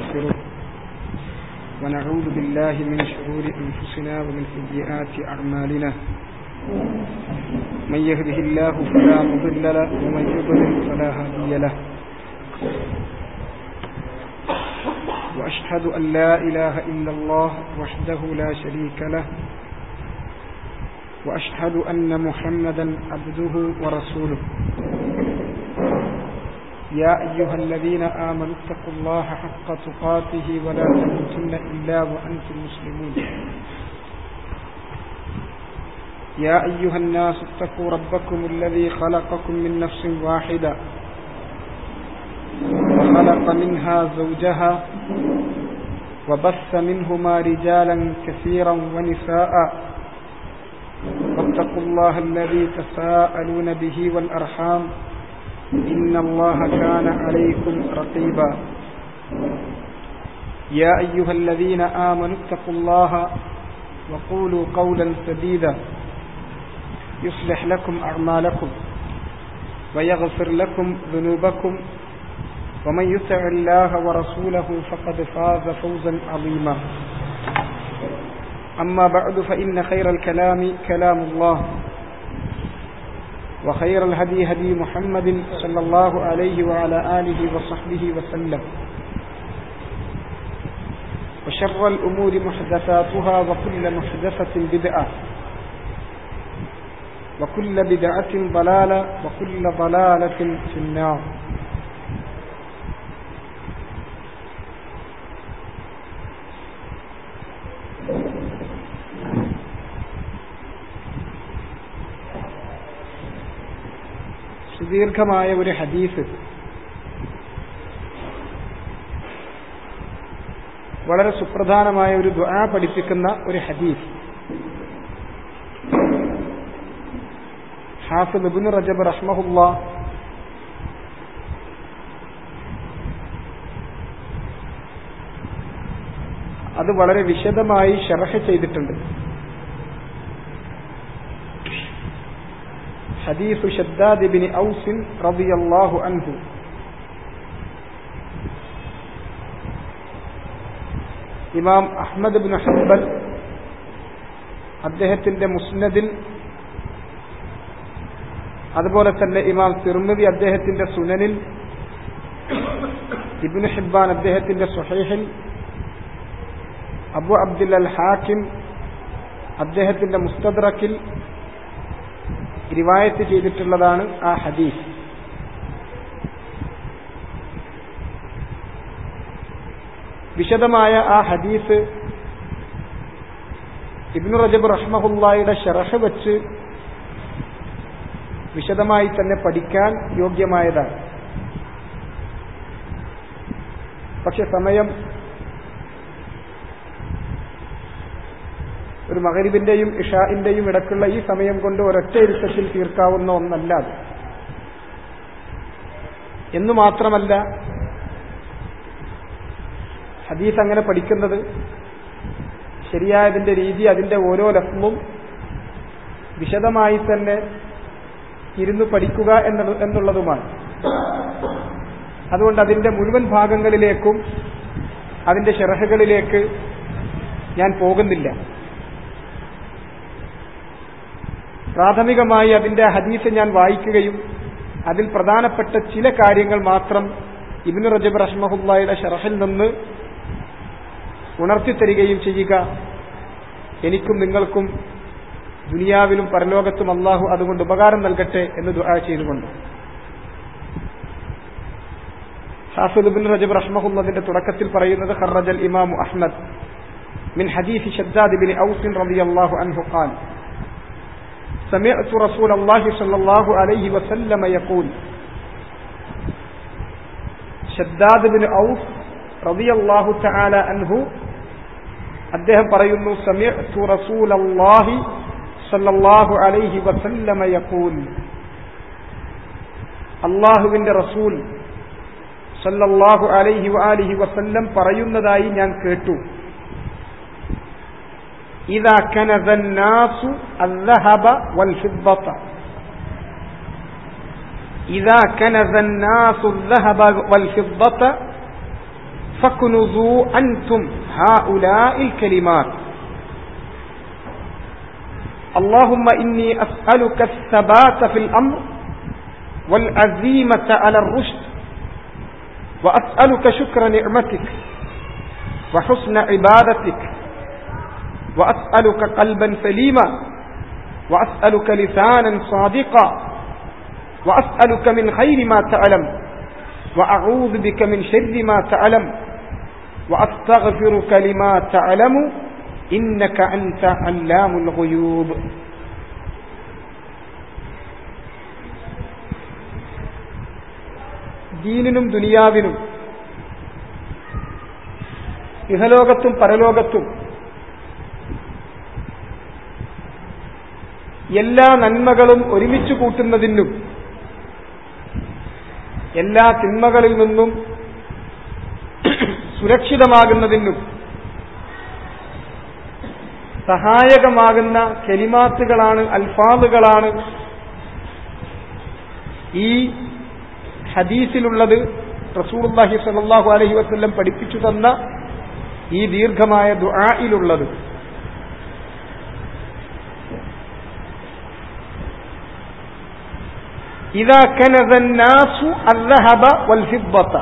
ونستغفره ونعوذ بالله من شرور أنفسنا ومن سيئات أعمالنا من يهده الله فلا مضل له ومن يضلل فلا هادي له وأشهد أن لا إله إلا الله وحده لا شريك له وأشهد أن محمدا عبده ورسوله يا أيها الذين آمنوا اتقوا الله حق تقاته ولا تموتن إلا وأنتم مسلمون يا أيها الناس اتقوا ربكم الذي خلقكم من نفس واحدة وخلق منها زوجها وبث منهما رجالا كثيرا ونساء واتقوا الله الذي تساءلون به والأرحام إن الله كان عليكم رقيبا يا أيها الذين آمنوا اتقوا الله وقولوا قولا سديدا يصلح لكم أعمالكم ويغفر لكم ذنوبكم ومن يطع الله ورسوله فقد فاز فوزا عظيما أما بعد فإن خير الكلام كلام الله وخير الهدي هدي محمد صلى الله عليه وعلى آله وصحبه وسلم وشر الأمور محدثاتها وكل محدثة بدعة وكل بدعة ضلالة وكل ضلالة في النار സുദീർഘമായ ഒരു ഹദീസ് വളരെ സുപ്രധാനമായ ഒരു ദുആ പഠിപ്പിക്കുന്ന ഒരു ഹദീസ് ഹാഫിദ് ഇബ്നു റജബ് റഹ്മഹുല്ല അത് വളരെ വിശദമായി ഷറഹ ചെയ്തിട്ടുണ്ട് حديث شداد بن أوس رضي الله عنه ഇമാം അഹ്മദ് ബിൻ ഹംബൽ അദ്ദേഹത്തിന്റെ മുസ്നദിൽ അതുപോലെ തന്നെ ഇമാം തിർമിതി അദ്ദേഹത്തിന്റെ സുനനിൽ ഇബിന് ഹിബാൻ അദ്ദേഹത്തിന്റെ സുഹൈഹിൽ അബു അബ്ദുൽ അൽ ഹാക്കിം അദ്ദേഹത്തിന്റെ മുസ്തദ്രക്കിൽ റിവായത്ത് ചെയ്തിട്ടുള്ളതാണ് ആ ഹദീസ് വിശദമായ ആ ഹദീസ് ഇബ്നു റജബ് റഹ്മഹുല്ലായുടെ ഷറഹ് വെച്ച് വിശദമായി തന്നെ പഠിക്കാൻ യോഗ്യമായതാണ് പക്ഷെ സമയം ഒരു മകരിബിന്റെയും ഇഷാഇന്റെയും ഇടക്കുള്ള ഈ സമയം കൊണ്ട് ഒരൊറ്റ ഇരുത്തത്തിൽ തീർക്കാവുന്ന ഒന്നല്ല അത് എന്നു മാത്രമല്ല ഹദീസ് അങ്ങനെ പഠിക്കുന്നത് ശരിയായതിന്റെ രീതി അതിന്റെ ഓരോ ലഫ്മും വിശദമായി തന്നെ ഇരുന്ന് പഠിക്കുക എന്നുള്ളതുമാണ് അതുകൊണ്ട് അതിന്റെ മുഴുവൻ ഭാഗങ്ങളിലേക്കും അതിന്റെ ഷെറഹുകളിലേക്ക് ഞാൻ പോകുന്നില്ല പ്രാഥമികമായി അതിന്റെ ഹദീസ് ഞാൻ വായിക്കുകയും അതിൽ പ്രധാനപ്പെട്ട ചില കാര്യങ്ങൾ മാത്രം ഇബിന് റജബ് റഹ്മഹുല്ലായുടെ ഷറഹിൽ നിന്ന് ഉണർത്തിത്തരികയും ചെയ്യുക എനിക്കും നിങ്ങൾക്കും ദുനിയാവിലും പരലോകത്തും അള്ളാഹു അതുകൊണ്ട് ഉപകാരം നൽകട്ടെ എന്ന് ദുആ ചെയ്തുകൊണ്ട് ഹാഫിദ് ബിൻ റജബ് റഹ്മഹുല്ലതിന്റെ തുടക്കത്തിൽ പറയുന്നത് ഖറജൽ ഇമാമു അഹ്മദ് മിൻ ഹദീസ് ഷദ്ദാദ് ബിൻ ഔസിൻ റളിയല്ലാഹു അൻഹു ഖാൽ سمعت رسول الله صلى الله عليه وسلم يقول شداد بن ഔസ് റളിയല്ലാഹു തആല അൻഹു അദ്ദേഹം പറയുന്നു സമിഅ്തു റസൂലല്ലാഹി സല്ലല്ലാഹു അലൈഹി വസല്ലമ യഖൂൽ അള്ളാഹുവിന്റെ റസൂൽ സല്ലല്ലാഹു അലൈഹി വആലിഹി വസല്ലം പറയുന്നതായി ഞാൻ കേട്ടു إذا كنز الناس الذهب والفضة إذا كنز الناس الذهب والفضة فاكنزوا أنتم هؤلاء الكلمات اللهم إني أسألك الثبات في الأمر والعزيمة على الرشد وأسألك شكر نعمتك وحسن عبادتك وأسألك قلبا سليما وأسألك لسانا صادقا وأسألك من خير ما تعلم وأعوذ بك من شر ما تعلم وأستغفرك لما تعلم إنك أنت علام الغيوب ദീനിനും ദുനിയാവിനും ഇഹലോകത്തും പരലോകത്തും എല്ലാ നന്മകളും ഒരുമിച്ച് കൂട്ടുന്നതിനും എല്ലാ തിന്മകളിൽ നിന്നും സുരക്ഷിതമാകുന്നതിനും സഹായകമാകുന്ന കെലിമാത്തുകളാണ് അൽഫാദുകളാണ് ഈ ഹദീസിലുള്ളത് റസൂർല്ലാഹി സലാഹു അലഹി വസ്ല്ലം പഠിപ്പിച്ചു തന്ന ഈ ദീർഘമായ ദുആയിലുള്ളത് إذا كنز الناس الذهب والفضة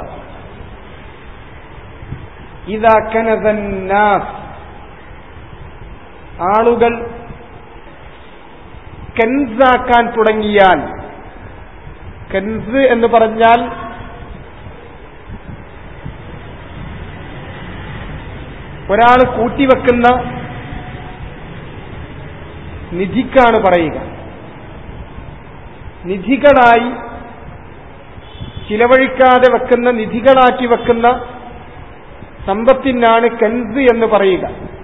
إذا كنز الناس ആളുകൾ കെൻസാക്കാൻ തുടങ്ങിയാൽ കെൻസ് എന്ന് പറഞ്ഞാൽ ഒരാൾ കൂട്ടിവെക്കുന്ന നിധിക്കാണ് പറയുക നിധികളായി ചിലവഴിക്കാതെ വെക്കുന്ന നിധികളാക്കി വെക്കുന്ന സമ്പത്തിനാണ് കെൻസ് എന്ന് പറയുക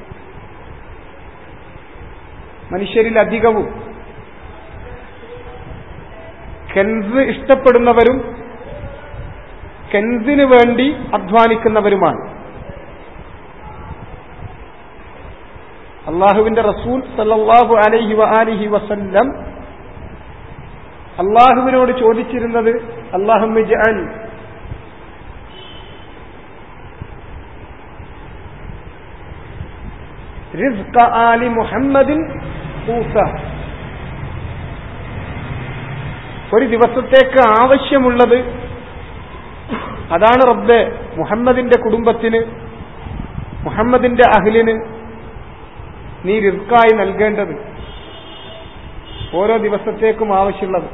മനുഷ്യരിൽ അധികവും കെൻസ് ഇഷ്ടപ്പെടുന്നവരും കെൻസിന് വേണ്ടി അധ്വാനിക്കുന്നവരുമാണ് അള്ളാഹുവിന്റെ റസൂൽ സല്ലാഹു അലൈഹി വആലിഹി വസല്ലം അള്ളാഹുവിനോട് ചോദിച്ചിരുന്നത് അള്ളാഹു ജഅൽ റിസ്ക ആലി മുഹമ്മദിൻ ഊസ ഒരു ദിവസത്തേക്ക് ആവശ്യമുള്ളത് അതാണ് റബ്ബെ മുഹമ്മദിന്റെ കുടുംബത്തിന് മുഹമ്മദിന്റെ അഹ്ലിന് നീ റിസ്ക്കായി നൽകേണ്ടത് ഓരോ ദിവസത്തേക്കും ആവശ്യമുള്ളത്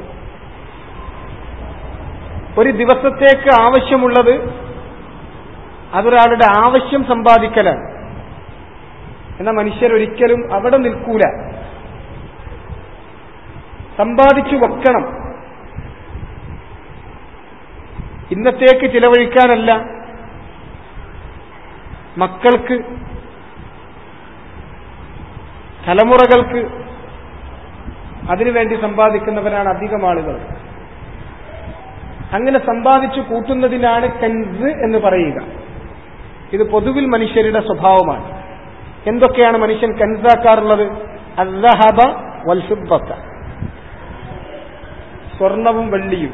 ഒരു ദിവസത്തേക്ക് ആവശ്യമുള്ളത് അതൊരാളുടെ ആവശ്യം സമ്പാദിക്കലാണ് എന്ന മനുഷ്യരൊരിക്കലും അവിടെ നിൽക്കൂല സമ്പാദിച്ചു വെക്കണം ഇന്നത്തേക്ക് ചിലവഴിക്കാനല്ല മക്കൾക്ക് തലമുറകൾക്ക് അതിനുവേണ്ടി സമ്പാദിക്കുന്നവരാണ് അധികം ആളുകൾ അങ്ങനെ സമ്പാദിച്ചു കൂട്ടുന്നതിനാണ് കൻസ് എന്ന് പറയുക ഇത് പൊതുവിൽ മനുഷ്യരുടെ സ്വഭാവമാണ് എന്തൊക്കെയാണ് മനുഷ്യൻ കൻസാക്കാറുള്ളത് അല്ലഹബ വൽസുബത്ത സ്വർണവും വെള്ളിയും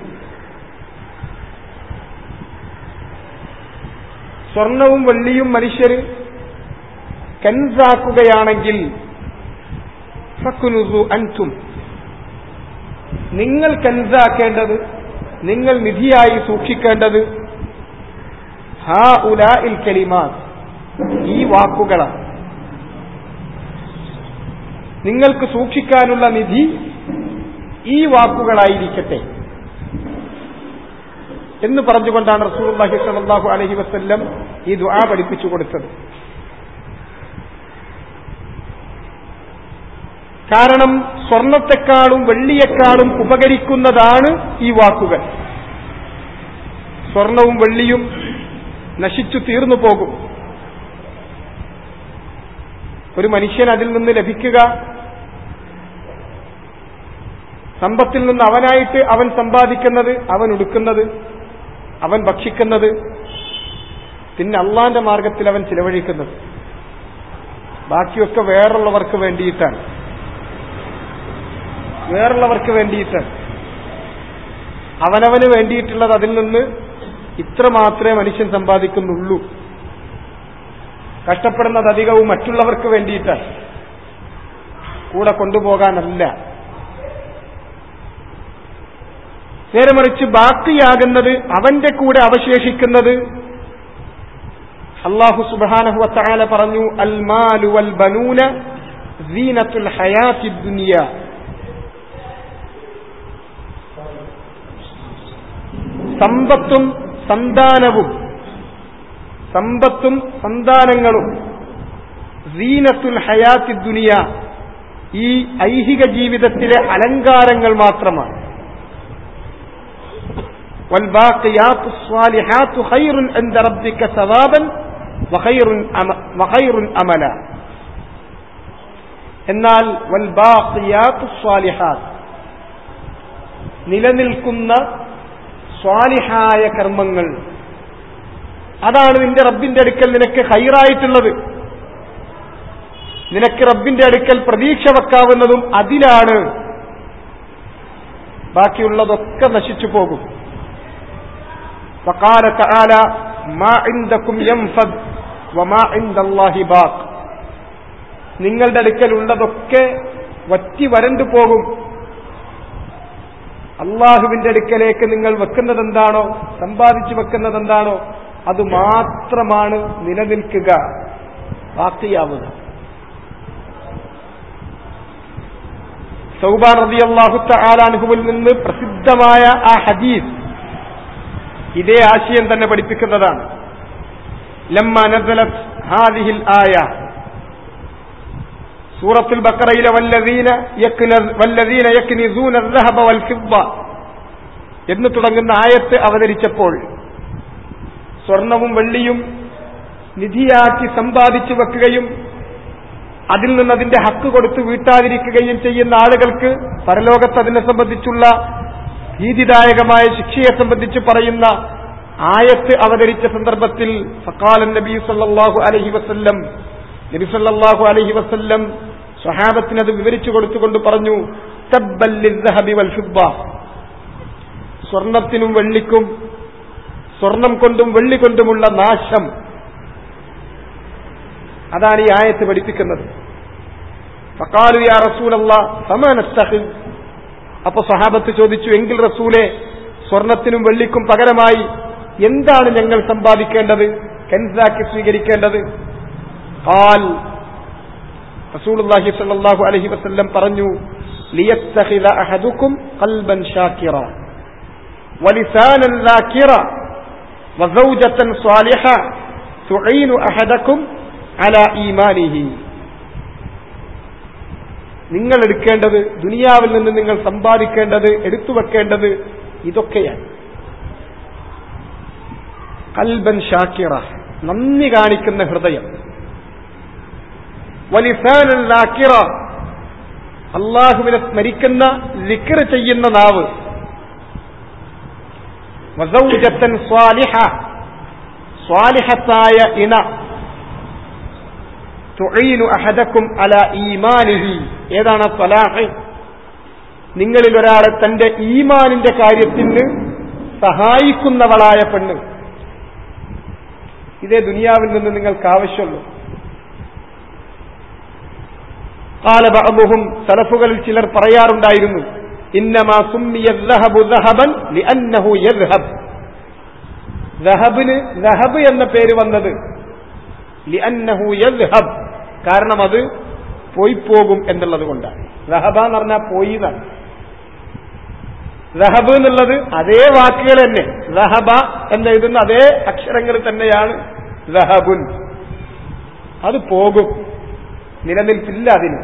സ്വർണവും വെള്ളിയും മനുഷ്യർ കൻസാക്കുകയാണെങ്കിൽ ഫക്കുനുസു അൻതും നിങ്ങൾ കൻസാക്കേണ്ടത് നിങ്ങൾ നിധിയായി സൂക്ഷിക്കേണ്ടത് ഹാ ഉലാ ഇൽ കലിമാസ് ഈ വാക്കുകളാണ് നിങ്ങൾക്ക് സൂക്ഷിക്കാനുള്ള നിധി ഈ വാക്കുകളായിരിക്കട്ടെ എന്ന് പറഞ്ഞുകൊണ്ടാണ് റസൂലുള്ളാഹി സ്വല്ലല്ലാഹു അലൈഹി വസല്ലം ഈ ദുആ പഠിപ്പിച്ചു കൊടുത്തത് കാരണം സ്വർണത്തെക്കാളും വെള്ളിയെക്കാളും ഉപകരിക്കുന്നതാണ് ഈ വാക്കുകൾ സ്വർണവും വെള്ളിയും നശിച്ചു തീർന്നു പോകും ഒരു മനുഷ്യൻ അതിൽ നിന്ന് ലഭിക്കുക സമ്പത്തിൽ നിന്ന് അവനായിട്ട് അവൻ സമ്പാദിക്കുന്നത് അവൻ ഉടുക്കുന്നത് അവൻ ഭക്ഷിക്കുന്നത് പിന്നെ അള്ളാന്റെ മാർഗത്തിൽ അവൻ ചിലവഴിക്കുന്നത് ബാക്കിയൊക്കെ വേറുള്ളവർക്ക് വേണ്ടിയിട്ടാണ് വേറുള്ളവർക്ക് വേണ്ടിയിട്ടാണ് അവനവന് വേണ്ടിയിട്ടുള്ളത് അതിൽ നിന്ന് ഇത്ര മാത്രമേ മനുഷ്യൻ സമ്പാദിക്കുന്നുള്ളൂ കഷ്ടപ്പെടുന്നത് അധികവും മറ്റുള്ളവർക്ക് വേണ്ടിയിട്ടാണ് കൂടെ കൊണ്ടുപോകാനല്ല നേരെ മറിച്ച് ബാക്കിയാകുന്നത് അവന്റെ കൂടെ അവശേഷിക്കുന്നത് അള്ളാഹു സുബാനഹു വത്താല പറഞ്ഞു അൽ മാലു വൽ ബനൂന സീനത്തുൽ ഹയാത്തി ദുനിയ സമ്പത്തും സന്താനവും സമ്പത്തും സന്താനങ്ങളും സീനത്തുൽ ഹയാത്തി ദുനിയ ഈ ഐഹിക ജീവിതത്തിലെ അലങ്കാരങ്ങൾ മാത്രമാണ് والباقيات الصالحات خير عند ربك ثوابا وخير وخير أملا എന്നാൽ വൽബാഖിയാത്തു സ്വാലിഹാത്ത് നിലനിൽക്കുന്ന സ്വാലിഹായ കർമ്മങ്ങൾ അതാണ് നിന്റെ റബ്ബിന്റെ അടുക്കൽ നിനക്ക് ഹൈറായിട്ടുള്ളത് നിനക്ക് റബ്ബിന്റെ അടുക്കൽ പ്രതീക്ഷ വെക്കാവുന്നതും അതിലാണ് ബാക്കിയുള്ളതൊക്കെ നശിച്ചു പോകും وقال تعالى ما عندكم ينفد وما عند الله باق നിങ്ങളുടെ അടുക്കൽ ഉള്ളതൊക്കെ വറ്റി വരണ്ടു പോകും അള്ളാഹുവിന്റെ അടുക്കലേക്ക് നിങ്ങൾ വെക്കുന്നത് എന്താണോ സമ്പാദിച്ചു വെക്കുന്നത് എന്താണോ അത് മാത്രമാണ് നിലനിൽക്കുക ബാക്കിയാവുക സൗബാൻ റബി അള്ളാഹു ആലാനുഹുവിൽ നിന്ന് പ്രസിദ്ധമായ ആ ഹദീസ് ഇതേ ആശയം തന്നെ പഠിപ്പിക്കുന്നതാണ് ലമ്മ നസലത് ഹാദിഹിൽ ആയ സൂറത്തുൽ ബക്കറയിലെ വല്ലദീന വല്ലദീന യക്നിസൂന الذهب والفضة എന്ന് തുടങ്ങുന്ന ആയത്ത് അവതരിച്ചപ്പോൾ സ്വർണവും വെള്ളിയും നിധിയാക്കി സമ്പാദിച്ചു വെക്കുകയും അതിൽ നിന്ന് അതിന്റെ ഹക്ക് കൊടുത്ത് വീട്ടാതിരിക്കുകയും ചെയ്യുന്ന ആളുകൾക്ക് പരലോകത്ത് അതിനെ സംബന്ധിച്ചുള്ള ഭീതിദായകമായ ശിക്ഷയെ സംബന്ധിച്ച് പറയുന്ന ആയത്ത് അവതരിച്ച സന്ദർഭത്തിൽ ഫക്കാലൻ നബി സല്ലാഹു അലഹി വസല്ലം നബി സല്ലാഹു അലഹി വസല്ലം സ്വഹാബത്തിന് അത് വിവരിച്ചു കൊടുത്തുകൊണ്ട് പറഞ്ഞു വൽ ഫിബ്ബ സ്വർണത്തിനും വെള്ളിക്കും സ്വർണം കൊണ്ടും വെള്ളി കൊണ്ടുമുള്ള നാശം അതാണ് ഈ ആയത്ത് പഠിപ്പിക്കുന്നത് ഫക്കാലു യാ റസൂലല്ല സമാനസ്തഹിൽ അപ്പൊ സഹാബത്ത് ചോദിച്ചു എങ്കിൽ റസൂലെ സ്വർണത്തിനും വെള്ളിക്കും പകരമായി എന്താണ് ഞങ്ങൾ സമ്പാദിക്കേണ്ടത് കെൻസാക്കി സ്വീകരിക്കേണ്ടത് കാൽ റസൂലുള്ളാഹി സ്വല്ലല്ലാഹു അലൈഹി വസല്ലം പറഞ്ഞു ലിയത്തഖിദ അഹദുക്കും ഖൽബൻ ഷാക്കിറ ولسانا ذاكرا وزوجة صالحة تعين أحدكم على إيمانه നിങ്ങൾ എടുക്കേണ്ടത് ദുനിയാവിൽ നിന്ന് നിങ്ങൾ സമ്പാദിക്കേണ്ടത് എടുത്തു വെക്കേണ്ടത് ഇതൊക്കെയാണ് കൽബൻ ഷാക്കിറ നന്ദി കാണിക്കുന്ന ഹൃദയം വലിസാനൻ ലാക്കിറ അള്ളാഹുവിനെ സ്മരിക്കുന്ന ലിക്കർ ചെയ്യുന്ന നാവ് വസൗജത്തൻ സ്വാലിഹ സ്വാലിഹത്തായ ഇണ തുഴീനു അഹദക്കും അല ഈമാനിഹി ഏതാണ് സലാഹ് നിങ്ങളിൽ ഒരാളെ തന്റെ ഈമാനിന്റെ കാര്യത്തിന് സഹായിക്കുന്നവളായ പെണ്ണ് ഇതേ ദുനിയാവിൽ നിന്ന് നിങ്ങൾക്ക് ആവശ്യമുള്ളൂ കാലബഅബുഹും സലഫുകളിൽ ചിലർ പറയാറുണ്ടായിരുന്നു ഇന്നമാ സുമ്മിയ ദഹബു ദഹബൻ ലിഅന്നഹു യദ്ഹബ് ദഹബിന് ദഹബ് എന്ന പേര് വന്നത് ലിഅന്നഹു യദ്ഹബ് കാരണം അത് പോയി പോകും എന്നുള്ളത് കൊണ്ടാണ് ദഹബ എന്ന് പറഞ്ഞാൽ പോയി എന്നാണ് ദഹബ് എന്നുള്ളത് അതേ വാക്കുകൾ തന്നെ ദഹബ എന്ന് എഴുതുന്ന അതേ അക്ഷരങ്ങൾ തന്നെയാണ് ദഹബുൻ അത് പോകും നിലനിൽപ്പില്ല അതിന്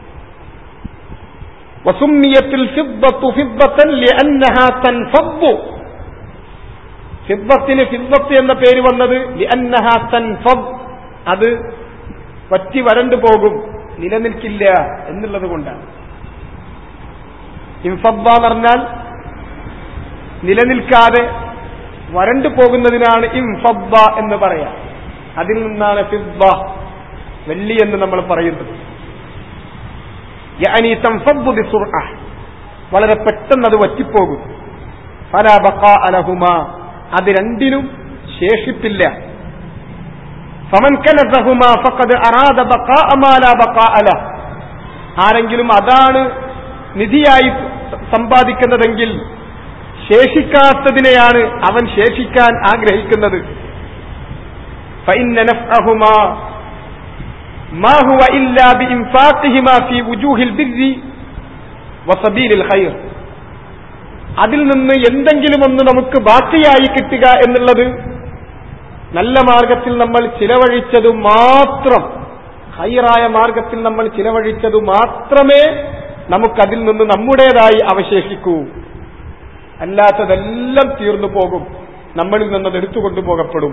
വസുമ്മിയത്തിൽ ഫിദ്ദത്തു ഫിദ്ദത്തൻ ലിഅന്നഹാ തൻഫദ്ദു ഫിദ്ദത്തിന് ഫിദ്ദത്ത് എന്ന പേര് വന്നത് ലിഅന്നഹാ തൻഫദ് അത് പറ്റി വരണ്ടു പോകും നിലനിൽക്കില്ല എന്നുള്ളത് കൊണ്ടാണ് ഇൻഫബ്ബ എന്ന് പറഞ്ഞാൽ നിലനിൽക്കാതെ വരണ്ടു പോകുന്നതിനാണ് ഇൻഫബ്ബ എന്ന് പറയാം അതിൽ നിന്നാണ് ഫിബ്ബ വെള്ളി എന്ന് നമ്മൾ പറയുന്നത് യഅനി തൻഫബ്ബു ബിസുർഅ വളരെ പെട്ടെന്ന് അത് വറ്റിപ്പോകും ഫലാ ബഖാ അലഹുമ അത് രണ്ടിനും ശേഷിപ്പില്ല ഫമൻ കനസഹുമാ ഫഖദ് അറാദ ബഖാഅ മാ ലാ ബഖാഅ ലഹ് ആരെങ്കിലും അതാണ് നിധിയായി സമ്പാദിക്കുന്നതെങ്കിൽ ശേഷിക്കാത്തതിനെയാണ് അവൻ ശേഷിക്കാൻ ആഗ്രഹിക്കുന്നത് فإن نفعهما ما هو إلا بإنفاقهما في وجوه البر وسبيل الخير അതിൽ നിന്ന് എന്തെങ്കിലും ഒന്ന് നമുക്ക് ബാക്കിയായി കിട്ടുക എന്നുള്ളത് നല്ല മാർഗത്തിൽ നമ്മൾ ചിലവഴിച്ചതു മാത്രം ഹൈറായ മാർഗത്തിൽ നമ്മൾ ചിലവഴിച്ചതു മാത്രമേ നമുക്കതിൽ നിന്ന് നമ്മുടേതായി അവശേഷിക്കൂ അല്ലാത്തതെല്ലാം തീർന്നു പോകും നമ്മളിൽ നിന്നത് എടുത്തുകൊണ്ടു പോകപ്പെടും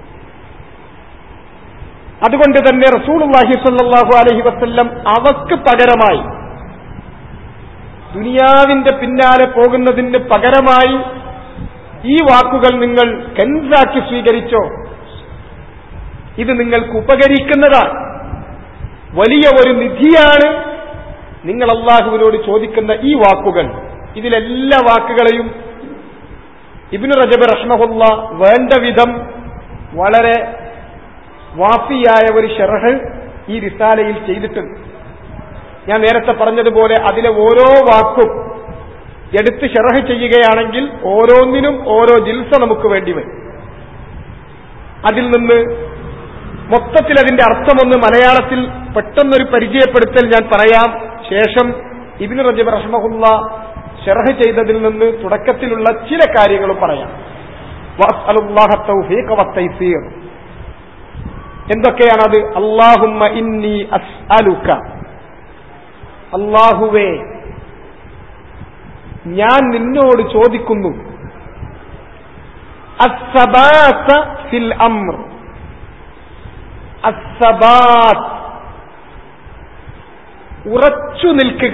അതുകൊണ്ട് തന്നെ റസൂലുള്ളാഹി സ്വല്ലല്ലാഹു അലൈഹി വസല്ലം അവക്ക് പകരമായി ദുനിയാവിന്റെ പിന്നാലെ പോകുന്നതിന് പകരമായി ഈ വാക്കുകൾ നിങ്ങൾ കെൻസാക്കി സ്വീകരിച്ചോ ഇത് നിങ്ങൾക്ക് ഉപകരിക്കുന്നതാണ് വലിയ ഒരു നിധിയാണ് നിങ്ങൾ അള്ളാഹുവിനോട് ചോദിക്കുന്ന ഈ വാക്കുകൾ ഇതിലെല്ലാ വാക്കുകളെയും ഇബിന് റജബ് റഹ്മഹുല്ല വേണ്ട വിധം വളരെ വാഫിയായ ഒരു ഷെറഹ് ഈ റിസാലയിൽ ചെയ്തിട്ടുണ്ട് ഞാൻ നേരത്തെ പറഞ്ഞതുപോലെ അതിലെ ഓരോ വാക്കും എടുത്ത് ഷെറഹ് ചെയ്യുകയാണെങ്കിൽ ഓരോന്നിനും ഓരോ ജിൽസ നമുക്ക് വേണ്ടി വരും അതിൽ നിന്ന് മൊത്തത്തിൽ അതിന്റെ അർത്ഥമൊന്ന് മലയാളത്തിൽ പെട്ടെന്നൊരു പരിചയപ്പെടുത്തൽ ഞാൻ പറയാം ശേഷം ഇബിന് റജബ് റഹ്മഹുല്ല ഷെറഹ് ചെയ്തതിൽ നിന്ന് തുടക്കത്തിലുള്ള ചില കാര്യങ്ങളും പറയാം വഅസ്അലുല്ലാഹ തൗഫീഖ വത്തൈസീർ എന്തൊക്കെയാണത് അള്ളാഹുമ്മ ഇന്നി അസ്അലുക അള്ളാഹുവേ ഞാൻ നിന്നോട് ചോദിക്കുന്നു അസ്സബാത്ത ഫിൽ അമ്ർ അസ്സബാത്ത് ഉറച്ചു നിൽക്കുക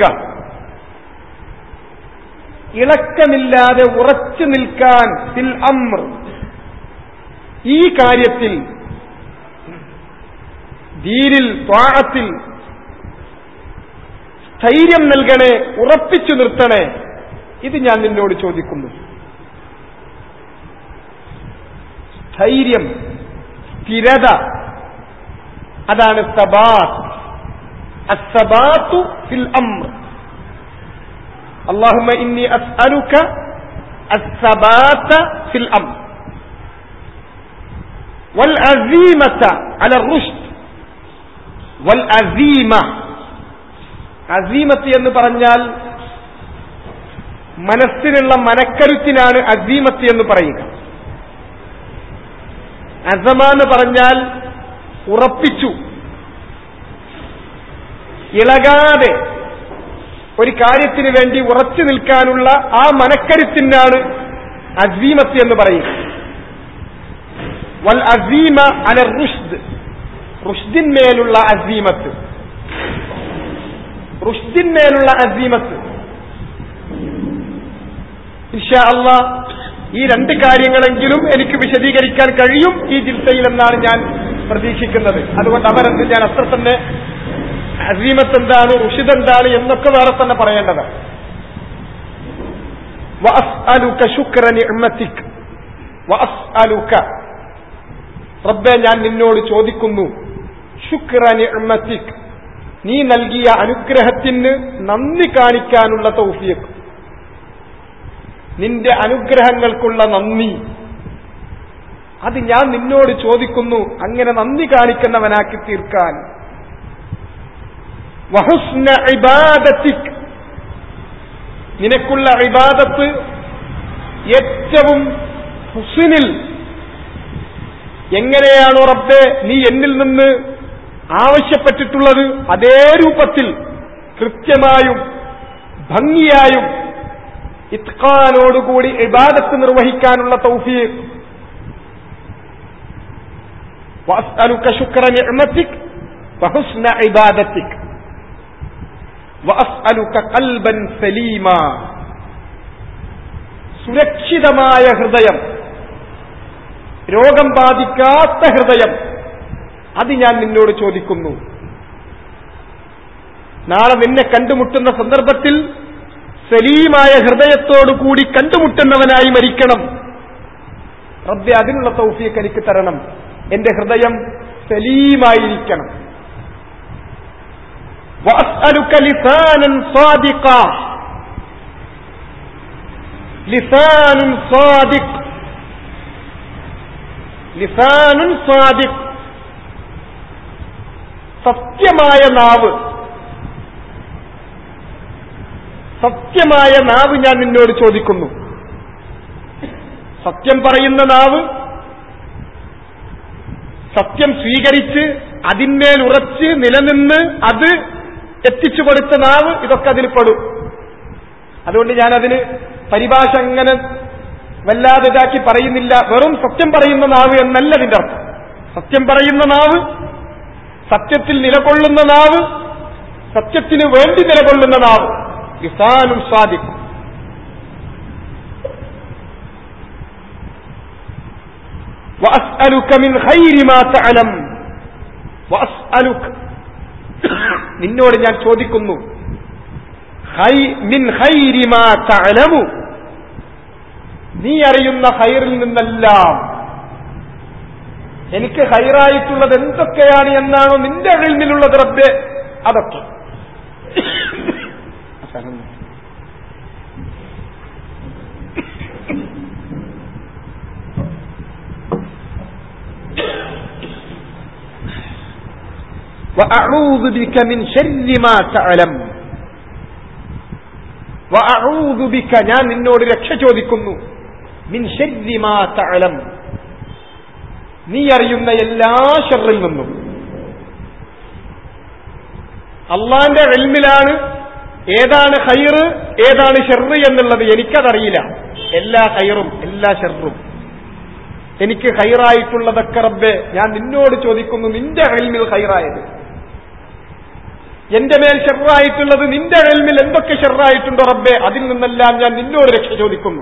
ഇളക്കമില്ലാതെ ഉറച്ചു നിൽക്കാൻ ഫിൽ അമ്ർ ഈ കാര്യത്തിൽ ദീനിൽ ത്വാഴത്തിൽ സ്ഥൈര്യം നൽകണേ ഉറപ്പിച്ചു നിർത്തണേ ഇത് ഞാൻ നിന്നോട് ചോദിക്കുന്നു സ്ഥൈര്യം സ്ഥിരത അതാണ് സബാത്ത് അസബാത്തു ഫിൽ അമ്ര اللهم إني أسألك الثبات في الأمر والعزيمة على الرشد والعزيمة അസീമത്ത് എന്ന് പറഞ്ഞാൽ മനസ്സിനുള്ള മനക്കരുത്തിനാണ് അസീമത്ത് എന്ന് പറയുക അസമ എന്ന് പറഞ്ഞാൽ ഉറപ്പിച്ചു ഇളകാതെ ഒരു കാര്യത്തിന് വേണ്ടി ഉറച്ചു നിൽക്കാനുള്ള ആ മനക്കരുത്തിനാണ് അസീമത്ത് എന്ന് പറയുക വൽ അസീമ അല റുഷ്ദ് റുഷ്ദിന്മേലുള്ള അസീമത്ത് റുഷ്ദിന്മേലുള്ള അസീമത്ത് ഇൻഷാ അള്ളാ ഈ രണ്ട് കാര്യങ്ങളെങ്കിലും എനിക്ക് വിശദീകരിക്കാൻ കഴിയും ഈ ജിൽസയിൽ എന്നാണ് ഞാൻ പ്രതീക്ഷിക്കുന്നത് അതുകൊണ്ട് അവരെന്ത് ഞാൻ അത്ര തന്നെ അസീമത്ത് എന്താണ് റുഷിദ് എന്താണ് എന്നൊക്കെ വേറെ തന്നെ പറയേണ്ടത് വഅസ്അലുക ശുക്ര നിഅ്മതിക് വഅസ്അലുക റബ്ബെ ഞാൻ നിന്നോട് ചോദിക്കുന്നു ശുക്ര നിഅ്മതിക് നീ നൽകിയ അനുഗ്രഹത്തിന് നന്ദി കാണിക്കാനുള്ള തൗഫീഖ് നിന്റെ അനുഗ്രഹങ്ങൾക്കുള്ള നന്ദി അത് ഞാൻ നിന്നോട് ചോദിക്കുന്നു അങ്ങനെ നന്ദി കാണിക്കുന്നവനാക്കി തീർക്കാൻ വഹുസ്ന ഇബാദത്തിക് നിനക്കുള്ള ഇബാദത്ത് ഏറ്റവും ഹുസിനിൽ എങ്ങനെയാണോ റബ്ബെ നീ എന്നിൽ നിന്ന് ആവശ്യപ്പെട്ടിട്ടുള്ളത് അതേ രൂപത്തിൽ കൃത്യമായും ഭംഗിയായും ഇത്ഖാനോടുകൂടി ഇബാദത്ത് നിർവഹിക്കാനുള്ള തൗഫീഖ് وأسألك شكر نعمتك وحسن عبادتك وأسألك قلبا سليما സുരക്ഷിതമായ ഹൃദയം രോഗം ബാധിക്കാത്ത ഹൃദയം അത് ഞാൻ നിന്നോട് ചോദിക്കുന്നു നാളെ നിന്നെ കണ്ടുമുട്ടുന്ന സന്ദർഭത്തിൽ സലീമായ ഹൃദയത്തോടു കൂടി കണ്ടുമുട്ടുന്നവനായി മരിക്കണം റബ്ബെ അതിനുള്ള തൗഫീഖ് എനിക്ക് തരണം എന്റെ ഹൃദയം സലീമായിരിക്കണം وأسألك لسانا صادقا لسان صادق لسان صادق സത്യമായ നാവ് സത്യമായ നാവ് ഞാൻ നിന്നോട് ചോദിക്കുന്നു സത്യം പറയുന്ന നാവ് സത്യം സ്വീകരിച്ച് അതിന്മേൽ ഉറച്ച് നിലനിന്ന് അത് എത്തിച്ചു കൊടുത്ത നാവ് ഇതൊക്കെ അതിൽ പെടും അതുകൊണ്ട് ഞാൻ അതിന് പരിഭാഷ അങ്ങനെ വല്ലാതെ ഇതാക്കി പറയുന്നില്ല വെറും സത്യം പറയുന്ന നാവ് എന്നല്ല അതിന്റെ അർത്ഥം സത്യം പറയുന്ന നാവ് സത്യത്തിൽ നിലകൊള്ളുന്ന നാവ് സത്യത്തിന് വേണ്ടി നിലകൊള്ളുന്ന നാവ് ഇസാനും സാധിക്കും وأسألك من خير ما تعلم وأسألك നിന്നോട് ഞാൻ ചോദിക്കുന്നു മിൻ ഖൈരി മാ തഅലമു നീ അറിയുന്ന ഹൈറിൽ നിന്നെല്ലാം എനിക്ക് ഹൈറായിട്ടുള്ളത് എന്തൊക്കെയാണ് എന്നാണോ നിന്റെ അറിവിലുള്ളത് റബ്ബെ അതൊക്കെ وأعوذ بك من شر ما تعلم وأعوذ بك ഞാൻ നിന്നോട് രക്ഷ ചോദിക്കുന്നു മിൻ ശരി മാ തഅലം നീ അറിയുന്ന എല്ലാ ഷെറിൽ നിന്നും അള്ളാന്റെ എൽമിലാണ് ഏതാണ് ഹൈറ് ഏതാണ് ഷെറ് എന്നുള്ളത് എനിക്കതറിയില്ല എല്ലാ ഹൈറും എല്ലാ ഷെറും എനിക്ക് ഹൈറായിട്ടുള്ളതൊക്കെ റബ്ബെ ഞാൻ നിന്നോട് ചോദിക്കുന്നു നിന്റെ എൽമിൽ ഹൈറായത് എന്റെ മേൽ ഷെറായിട്ടുള്ളത് നിന്റെ എൽമിൽ എന്തൊക്കെ ഷെറായിട്ടുണ്ടോ റബ്ബെ അതിൽ നിന്നെല്ലാം ഞാൻ നിന്നോട് രക്ഷ ചോദിക്കുന്നു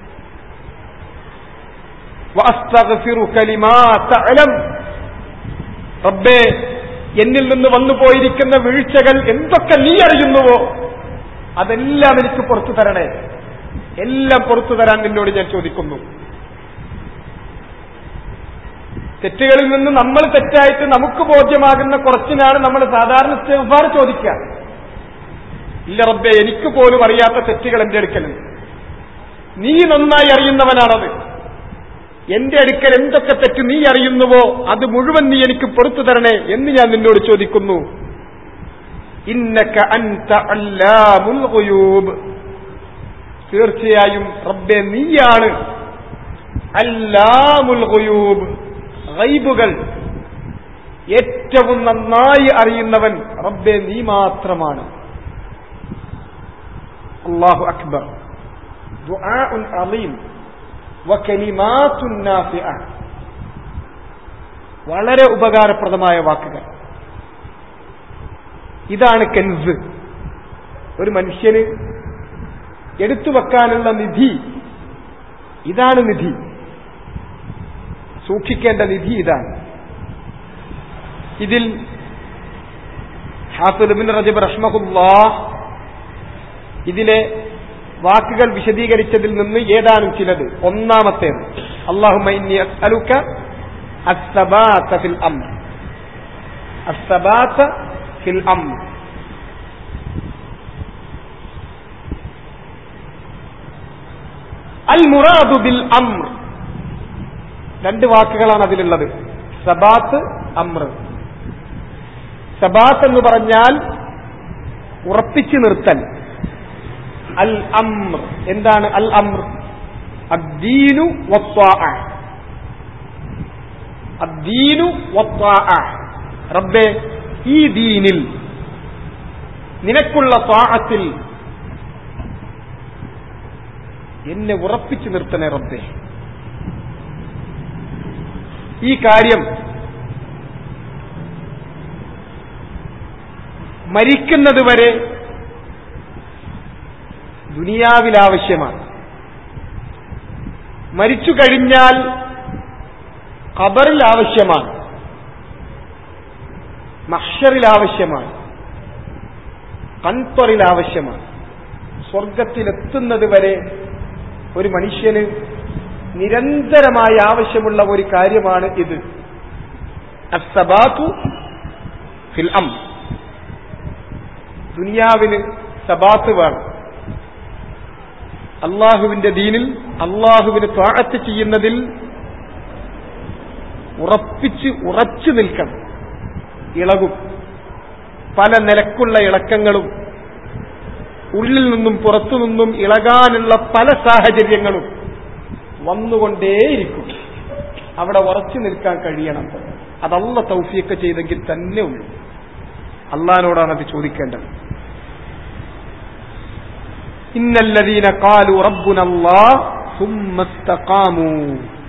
റബ്ബേ എന്നിൽ നിന്ന് വന്നു പോയിരിക്കുന്ന വീഴ്ചകൾ എന്തൊക്കെ നീ അറിയുന്നുവോ അതെല്ലാം എനിക്ക് പുറത്തു തരണേ എല്ലാം പുറത്തു തരാൻ നിന്നോട് ഞാൻ ചോദിക്കുന്നു തെറ്റുകളിൽ നിന്ന് നമ്മൾ തെറ്റായിട്ട് നമുക്ക് ബോധ്യമാകുന്ന കുറച്ചിനാണ് നമ്മൾ സാധാരണ ഇസ്തിഗ്ഫാർ ചോദിക്കുക ഇല്ല റബ്ബെ എനിക്ക് പോലും അറിയാത്ത തെറ്റുകൾ എന്റെ അടുക്കലുണ്ട് നീ നന്നായി അറിയുന്നവനാണത് എന്റെ അടുക്കൽ എന്തൊക്കെ തെറ്റ് നീ അറിയുന്നുവോ അത് മുഴുവൻ നീ എനിക്ക് പുറത്തു തരണേ എന്ന് ഞാൻ നിന്നോട് ചോദിക്കുന്നു ഇന്നക അൻത അല്ലാമുൽ ഗുയൂബ് തീർച്ചയായും റബ്ബെ നീയാണ് അല്ലാമുൽ ഗുയൂബ് ഗൈബുകൾ ഏറ്റവും നന്നായി അറിയുന്നവൻ റബ്ബെ നീ മാത്രമാണ് അള്ളാഹു അക്ബർ ദുആഉൻ അലീം വകലിമാത്തുൻ നാഫിഅ വളരെ ഉപകാരപ്രദമായ വാക്കുകൾ ഇതാണ് കെൻസ് ഒരു മനുഷ്യന് എടുത്തു വെക്കാനുള്ള നിധി ഇതാണ് നിധി സൂക്ഷിക്കേണ്ട നിധി ഇതാണ് ഇതിൽ ഹാഫിബിൻ റജബ് റഹ്മഹുല്ലാ ഇതിലെ വാക്കുകൾ വിശദീകരിച്ചതിൽ നിന്ന് ഏതാനും ചിലത് ഒന്നാമത്തേത് അള്ളാഹുമൈന്നി അസ്അലുക അസ്സബാത ഫിൽ അംർ അസ്സബാത ഫിൽ അംർ അൽ മുറാദു ബിൽ അംർ രണ്ട് വാക്കുകളാണ് അതിലുള്ളത് സബാത്ത് അമ്ര സബാത്ത് എന്ന് പറഞ്ഞാൽ ഉറപ്പിച്ചു നിർത്തൽ അൽ അമ്ര എന്താണ് അൽ അമ്ര അദ്ദീനു അദ്ദീനു റബ്ബെ ഈ ദീനിൽ നിനക്കുള്ള സ്വാഹത്തിൽ എന്നെ ഉറപ്പിച്ചു നിർത്തണേ റബ്ബെ ഈ കാര്യം മരിക്കുന്നതുവരെ ദുനിയാവിൽ ആവശ്യമാണ് മരിച്ചു കഴിഞ്ഞാൽ ഖബറിൽ ആവശ്യമാണ് മഹ്ഷറിൽ ആവശ്യമാണ് കൺത്വറിൽ ആവശ്യമാണ് സ്വർഗത്തിലെത്തുന്നത് വരെ ഒരു മനുഷ്യന് നിരന്തരമായി ആവശ്യമുള്ള ഒരു കാര്യമാണ് ഇത് അസ്സബാത്തു ഫിൽ അം ദുനിയാവിന് സബാത്ത് വേണം അള്ളാഹുവിന്റെ ദീനിൽ അള്ളാഹുവിന് ത്വാഴത്ത് ചെയ്യുന്നതിൽ ഉറപ്പിച്ച് ഉറച്ചു നിൽക്കണം ഇളകും പല നിലക്കുള്ള ഇളക്കങ്ങളും ഉള്ളിൽ നിന്നും പുറത്തു നിന്നും ഇളകാനുള്ള പല സാഹചര്യങ്ങളും വന്നുകൊണ്ടേയിരിക്കും അവിടെ ഉറച്ചു നിൽക്കാൻ കഴിയണം അതല്ല തൗഫിയൊക്കെ ചെയ്തെങ്കിൽ തന്നെ ഉള്ളൂ അള്ളഹാനോടാണ് അത് ചോദിക്കേണ്ടത് ഇന്നല്ലദീന കാലു റബ്ബുനല്ലാ ثم استقاموا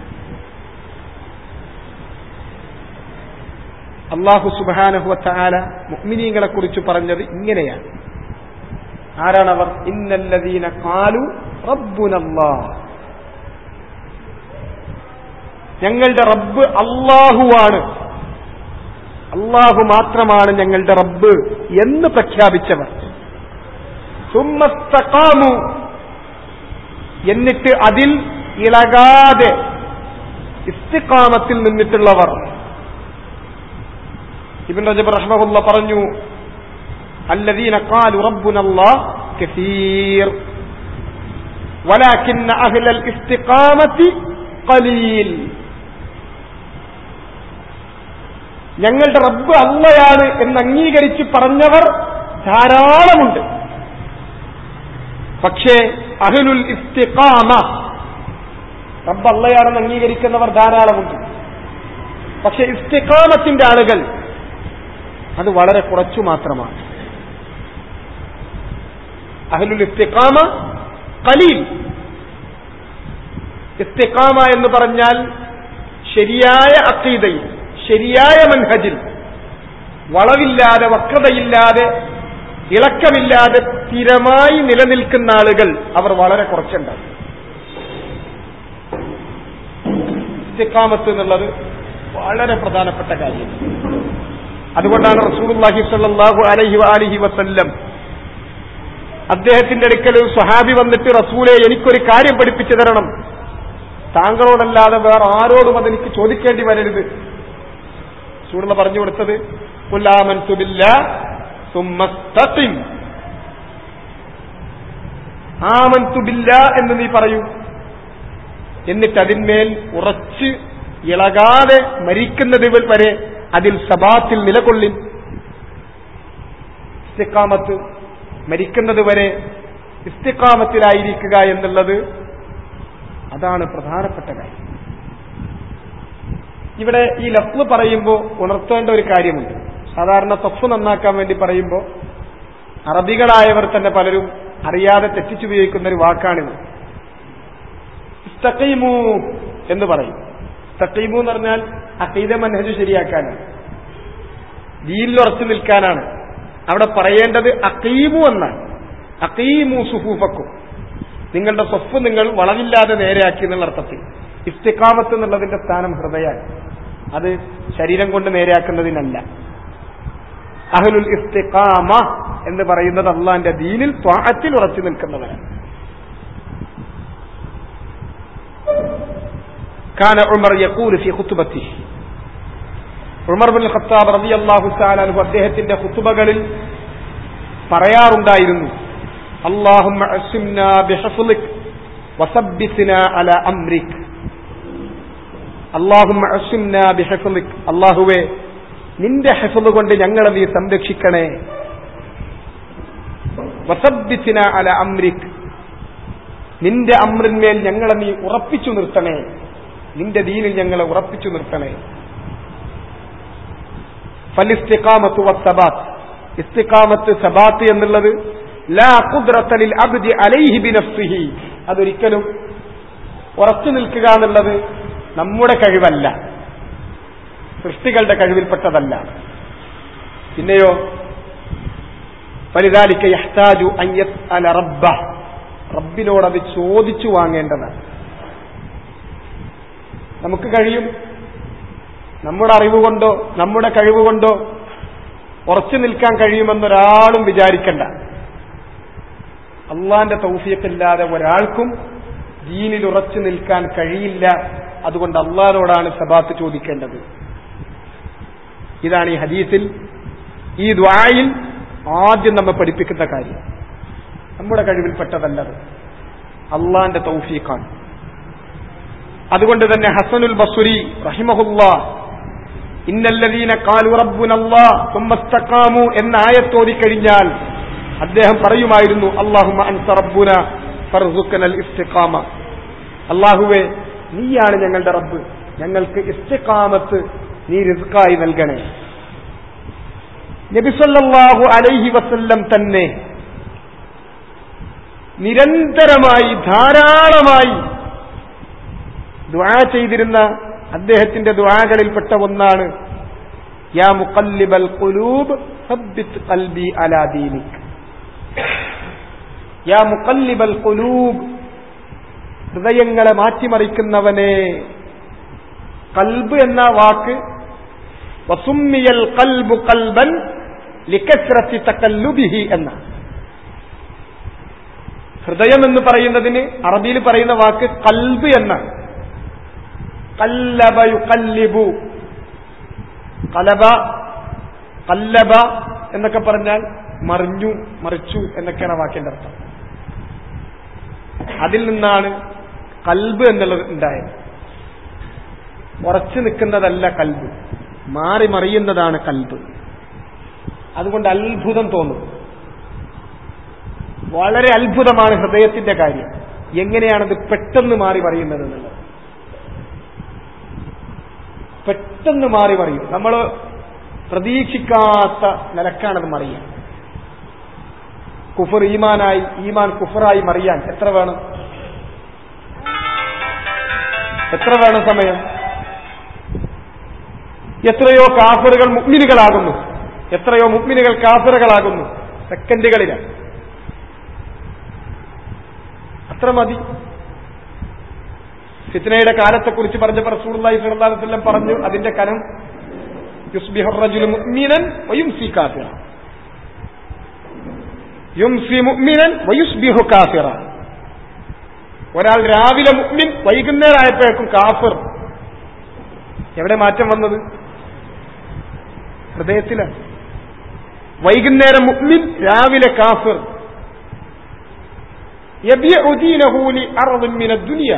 അള്ളാഹു സുബാനഹുവല മുഅ്മിനീങ്ങളെ കുറിച്ച് പറഞ്ഞത് ഇങ്ങനെയാണ് ആരാണവർ ഇന്നല്ലദീന കാലു റബ്ബുനല്ലാ ഞങ്ങളുടെ റബ്ബ് അള്ളാഹുവാണ് അള്ളാഹു മാത്രമാണ് ഞങ്ങളുടെ റബ്ബ് എന്ന് പ്രഖ്യാപിച്ചവർ സുമ്മസ്തകാമു എന്നിട്ട് അതിൽ ഇളകാതെ ഇസ്തിക്കാമത്തിൽ നിന്നിട്ടുള്ളവർ ഇബിൻ റജബ് റഹ്മഹുല്ല പറഞ്ഞു الذين قالوا ربنا الله كثير ولكن أهل الاستقامة قليل ഞങ്ങളുടെ റബ്ബ് അള്ളയാണ് എന്ന് അംഗീകരിച്ച് പറഞ്ഞവർ ധാരാളമുണ്ട് പക്ഷേ അഹ്ലുൽ ഇസ്തിഖാമ റബ്ബ് അള്ളയാണെന്ന് അംഗീകരിക്കുന്നവർ ധാരാളമുണ്ട് പക്ഷെ ഇസ്തിഖാമത്തിന്റെ ആളുകൾ അത് വളരെ കുറച്ചു മാത്രമാണ് അഹ്ലുൽ ഇസ്തിഖാമ കലീൽ ഇസ്തിഖാമ എന്ന് പറഞ്ഞാൽ ശരിയായ അക്കീതയിൽ ശരിയായ മൻഹജിൽ വളവില്ലാതെ വക്രതയില്ലാതെ ഇളക്കമില്ലാതെ സ്ഥിരമായി നിലനിൽക്കുന്ന ആളുകൾ അവർ വളരെ കുറച്ചുണ്ടാവും ഇസ്തിഖാമത്ത് എന്നുള്ളത് വളരെ പ്രധാനപ്പെട്ട കാര്യം അതുകൊണ്ടാണ് റസൂലുള്ളാഹി സ്വല്ലല്ലാഹു അലൈഹി വാലിഹി വസല്ലം അദ്ദേഹത്തിന്റെ അടുക്കൽ ഒരു സ്വഹാബി വന്നിട്ട് റസൂലെ എനിക്കൊരു കാര്യം പഠിപ്പിച്ചു തരണം താങ്കളോടല്ലാതെ വേറെ ആരോടും അതെനിക്ക് ചോദിക്കേണ്ടി വരരുത് റസൂലുള്ള പറഞ്ഞു കൊടുത്തത് "ഖുലാമൻതു ബില്ലാ സുമ്മസ്തഖിം." ആമൻതു ബില്ലാ എന്ന് നീ പറയൂ എന്നിട്ട് അതിന്മേൽ ഉറച്ച് ഇളകാതെ മരിക്കുന്നത് വരെ അതിൽ സബാത്തിൽ നിലകൊള്ളിൻ ഇസ്തിക്കാമത്ത് മരിക്കുന്നത് വരെ ഇസ്തിക്കാമത്തിലായിരിക്കുക എന്നുള്ളത് അതാണ് പ്രധാനപ്പെട്ട കാര്യം ഇവിടെ ഈ ലഫ്ല് പറയുമ്പോൾ ഉണർത്തേണ്ട ഒരു കാര്യമുണ്ട് സാധാരണ തൊഫ് നന്നാക്കാൻ വേണ്ടി പറയുമ്പോൾ അറബികളായവർ തന്നെ പലരും അറിയാതെ തെറ്റിച്ചുപയോഗിക്കുന്ന ഒരു വാക്കാണിത് ഇസ്തഖീമു എന്ന് പറയും ഇസ്തഖീമു എന്ന് പറഞ്ഞാൽ അഖീദ മനഹജ് ശരിയാക്കാനാണ് ദീനിൽ ഉറച്ചു നിൽക്കാനാണ് അവിടെ പറയേണ്ടത് അക്കീമു എന്നാണ് അക്കീമു സുഹൂഫക്കും നിങ്ങളുടെ സ്വഫ് നിങ്ങൾ വളവില്ലാതെ നേരെയാക്കി എന്നുള്ള അർത്ഥത്തിൽ ഇസ്തിക്കാമത്ത് എന്നുള്ളതിന്റെ സ്ഥാനം ഹൃദയാണ് അത് ശരീരം കൊണ്ട് നേരെയാക്കുന്നതിനല്ല അഹ്ലുൽ ഇസ്തിഖാമ എന്ന് പറയുന്നത് അള്ളാന്റെ ദീനിൽ ത്വാഅത്തിൽ ഉറച്ചു നിൽക്കുന്നവരാണ് كان عمر يقول في خطبته ഉമർ ബിൻ ഖത്താബ് റളിയല്ലാഹു തആല അൻഹു അദ്ദേഹത്തിന്റെ ഖുതുബകളിൽ പറയാറുണ്ടായിരുന്നു اللهم اعصمنا بحفظك وثبتنا على امرك اللهم اعصمنا بحفظك അല്ലാഹുവേ നിന്റെ ഹഫ്ള് കൊണ്ട് ഞങ്ങളെ നീ സംരക്ഷിക്കണേ വസബ്ബിത്തിന അല അംരിക് നിന്റെ അമ്രിന്മേൽ ഞങ്ങളെ നീ ഉറപ്പിച്ചു നിർത്തണേ നിന്റെ ദീനിൽ ഞങ്ങളെ ഉറപ്പിച്ചു നിർത്തണേ ഫലിസ്തിഖാമത്ത് വസ്സബാത്ത് ഇസ്തിഖാമത്ത് സബാത്ത് എന്നുള്ളത് ലാ ഖുദ്റത്തലിൽ അബ്ദി അലൈഹി ബിനഫ്സിഹി അതൊരിക്കലും ഉറച്ചു നിൽക്കുക എന്നുള്ളത് നമ്മുടെ കഴിവല്ല സൃഷ്ടികളുടെ കഴിവിൽപ്പെട്ടതല്ല പിന്നെയോ ഫലിദാലിക്ക യഹ്താജു അൻ യസ്അല റബ്ബ റബ്ബിനോട് അത് ചോദിച്ചു വാങ്ങേണ്ടതാണ് നമുക്ക് കഴിയും നമ്മുടെ അറിവ് കൊണ്ടോ നമ്മുടെ കഴിവ് കൊണ്ടോ ഉറച്ചു നിൽക്കാൻ കഴിയുമെന്നൊരാളും വിചാരിക്കണ്ട അള്ളാന്റെ തൗഫിയത്തില്ലാതെ ഒരാൾക്കും ദീനിൽ ഉറച്ചു നിൽക്കാൻ കഴിയില്ല അതുകൊണ്ട് അള്ളാഹിനോടാണ് സബാത്ത് ചോദിക്കേണ്ടത് ഇതാണ് ഈ ഹദീസിൽ ഈ ദ്വായിൽ ആദ്യം നമ്മെ പഠിപ്പിക്കുന്ന കാര്യം നമ്മുടെ കഴിവിൽപ്പെട്ടതല്ലത് അള്ളാന്റെ തൗഫീഖാണ് അതുകൊണ്ട് തന്നെ ഹസനുൽ ബസുരി റഹിമഹുല്ല ഇന്നല്ലദീന കാലു റബ്ബുനല്ലാ തുമ്മസ്തഖാമു എന്ന ആയത്തോതി കഴിഞ്ഞാൽ അദ്ദേഹം പറയുമായിരുന്നു അള്ളാഹുമ അൻസ റബ്ബുന ഫർസുക്കനൽ ഇസ്തിഖാമ അള്ളാഹുവെ നീയാണ് ഞങ്ങളുടെ റബ്ബ് ഞങ്ങൾക്ക് ഇസ്തിഖാമത്ത് നീ റിസ്ക്കായി നൽകണേ നബിസല്ലാഹു അലൈഹി വസല്ലം തന്നെ നിരന്തരമായി ധാരാളമായി ദുആ ചെയ്തിരുന്ന അദ്ദേഹത്തിന്റെ ദുആകളിൽപ്പെട്ട ഒന്നാണ് യാ മുഖല്ലിബൽ ഖുലൂബ് സബ്ബിത് ഖൽബി അലാ ദീനിക് യാ മുഖല്ലിബൽ ഖുലൂബ് ഹൃദയങ്ങളെ മാറ്റിമറിക്കുന്നവനെ കൽബ് എന്ന വാക്ക് വസുമ്മിയൽ കൽബു കൽബൻ ലിക്കസ്രത്തി തക്കല്ലുബിഹി എന്ന ഹൃദയം എന്ന് പറയുന്നതിന് അറബിയിൽ പറയുന്ന വാക്ക് കൽബ് എന്നാണ് കല്ലബ യുക്കല്ലിബു കലബ കല്ലബ എന്നൊക്കെ പറഞ്ഞാൽ മറിഞ്ഞു മറിച്ചു എന്നൊക്കെയാണ് വാക്കിന്റെ അർത്ഥം അതിൽ നിന്നാണ് കൽബ് എന്നുള്ളത് ഉണ്ടായത് ഉറച്ചു നിൽക്കുന്നതല്ല കൽബ് മാറി മറിയുന്നതാണ് കൽബ് അതുകൊണ്ട് അത്ഭുതം തോന്നും വളരെ അത്ഭുതമാണ് ഹൃദയത്തിന്റെ കാര്യം എങ്ങനെയാണത് പെട്ടെന്ന് മാറി മറിയുന്നത് എന്നുള്ളത് പെട്ടെന്ന് മാറി മറിയും നമ്മൾ പ്രതീക്ഷിക്കാത്ത നിലക്കാണത് മറിയാൻ കുഫർ ഈമാനായി ഈമാൻ കുഫറായി മറിയാൻ എത്ര വേണം എത്ര വേണം സമയം എത്രയോ കാഫറുകൾ മുഗ്മിനുകളാകുന്നു എത്രയോ മുഗ്മിനുകൾ കാഫറുകളാകുന്നു സെക്കൻഡുകളിലാണ് അത്ര മതി ഫിത്നയുടെ കാലത്തെക്കുറിച്ച് പറഞ്ഞപ്പോൾ റസൂലുള്ളാഹി സ്വല്ലല്ലാഹു അലൈഹി വസല്ലം പറഞ്ഞു അതിന്റെ കനം യുസ്ബിഹു റജുലു മുഅ്മിനൻ വയുംസി കാഫിറ യുംസി മുഅ്മിനൻ വയുസ്ബിഹു കാഫിറ ഒരാൾ രാവിലെ മുഅ്മിൻ വൈകുന്നേരം ആയപ്പോഴേക്കും കാഫിർ എവിടെ മാറ്റം വന്നത് ഹൃദയത്തിലാണ് വൈകുന്നേരം മുഅ്മിൻ രാവിലെ കാഫിർ യബിഉ ദീനഹു ലി അർദിൻ മിന ദുനിയ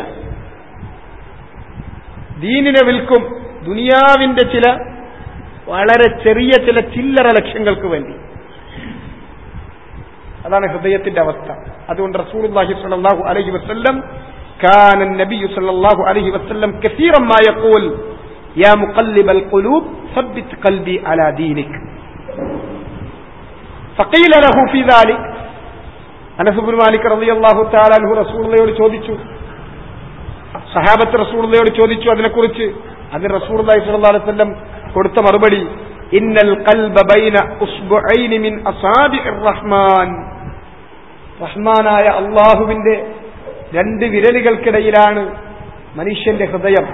ദീനിനെ വിൽക്കും ദുനിയാവിന്റെ ചില വളരെ ചെറിയ ചില ചില്ലറ ലക്ഷ്യങ്ങൾക്ക് വേണ്ടി അതാണ് ഹൃദയത്തിന്റെ അവസ്ഥ അതുകൊണ്ട് റസൂലുള്ളാഹി സ്വല്ലല്ലാഹു അലൈഹി വസല്ലം كان النبي صلى الله عليه وسلم كثيرا ما يقول يا مقلب القلوب ثبت قلبي على دينك فقيل له في ذلك അനസ് ബിൻ മാലിക് റളിയല്ലാഹു തആല അൻഹു റസൂലുള്ളയോട് ചോദിച്ചു സഹാബത്ത് റസൂലുള്ളയോട് ചോദിച്ചു അതിനെക്കുറിച്ച് അതിന് റസൂലുള്ളാഹി സ്വല്ലല്ലാഹു അലൈഹി വസല്ലം കൊടുത്ത മറുപടി ഇന്നൽ ഖൽബ ബൈന ഉസ്ബുഐനി മിൻ അസാബിഇർ റഹ്മാൻ റഹ്മാനായ അള്ളാഹുവിന്റെ രണ്ട് വിരലുകൾക്കിടയിലാണ് മനുഷ്യന്റെ ഹൃദയം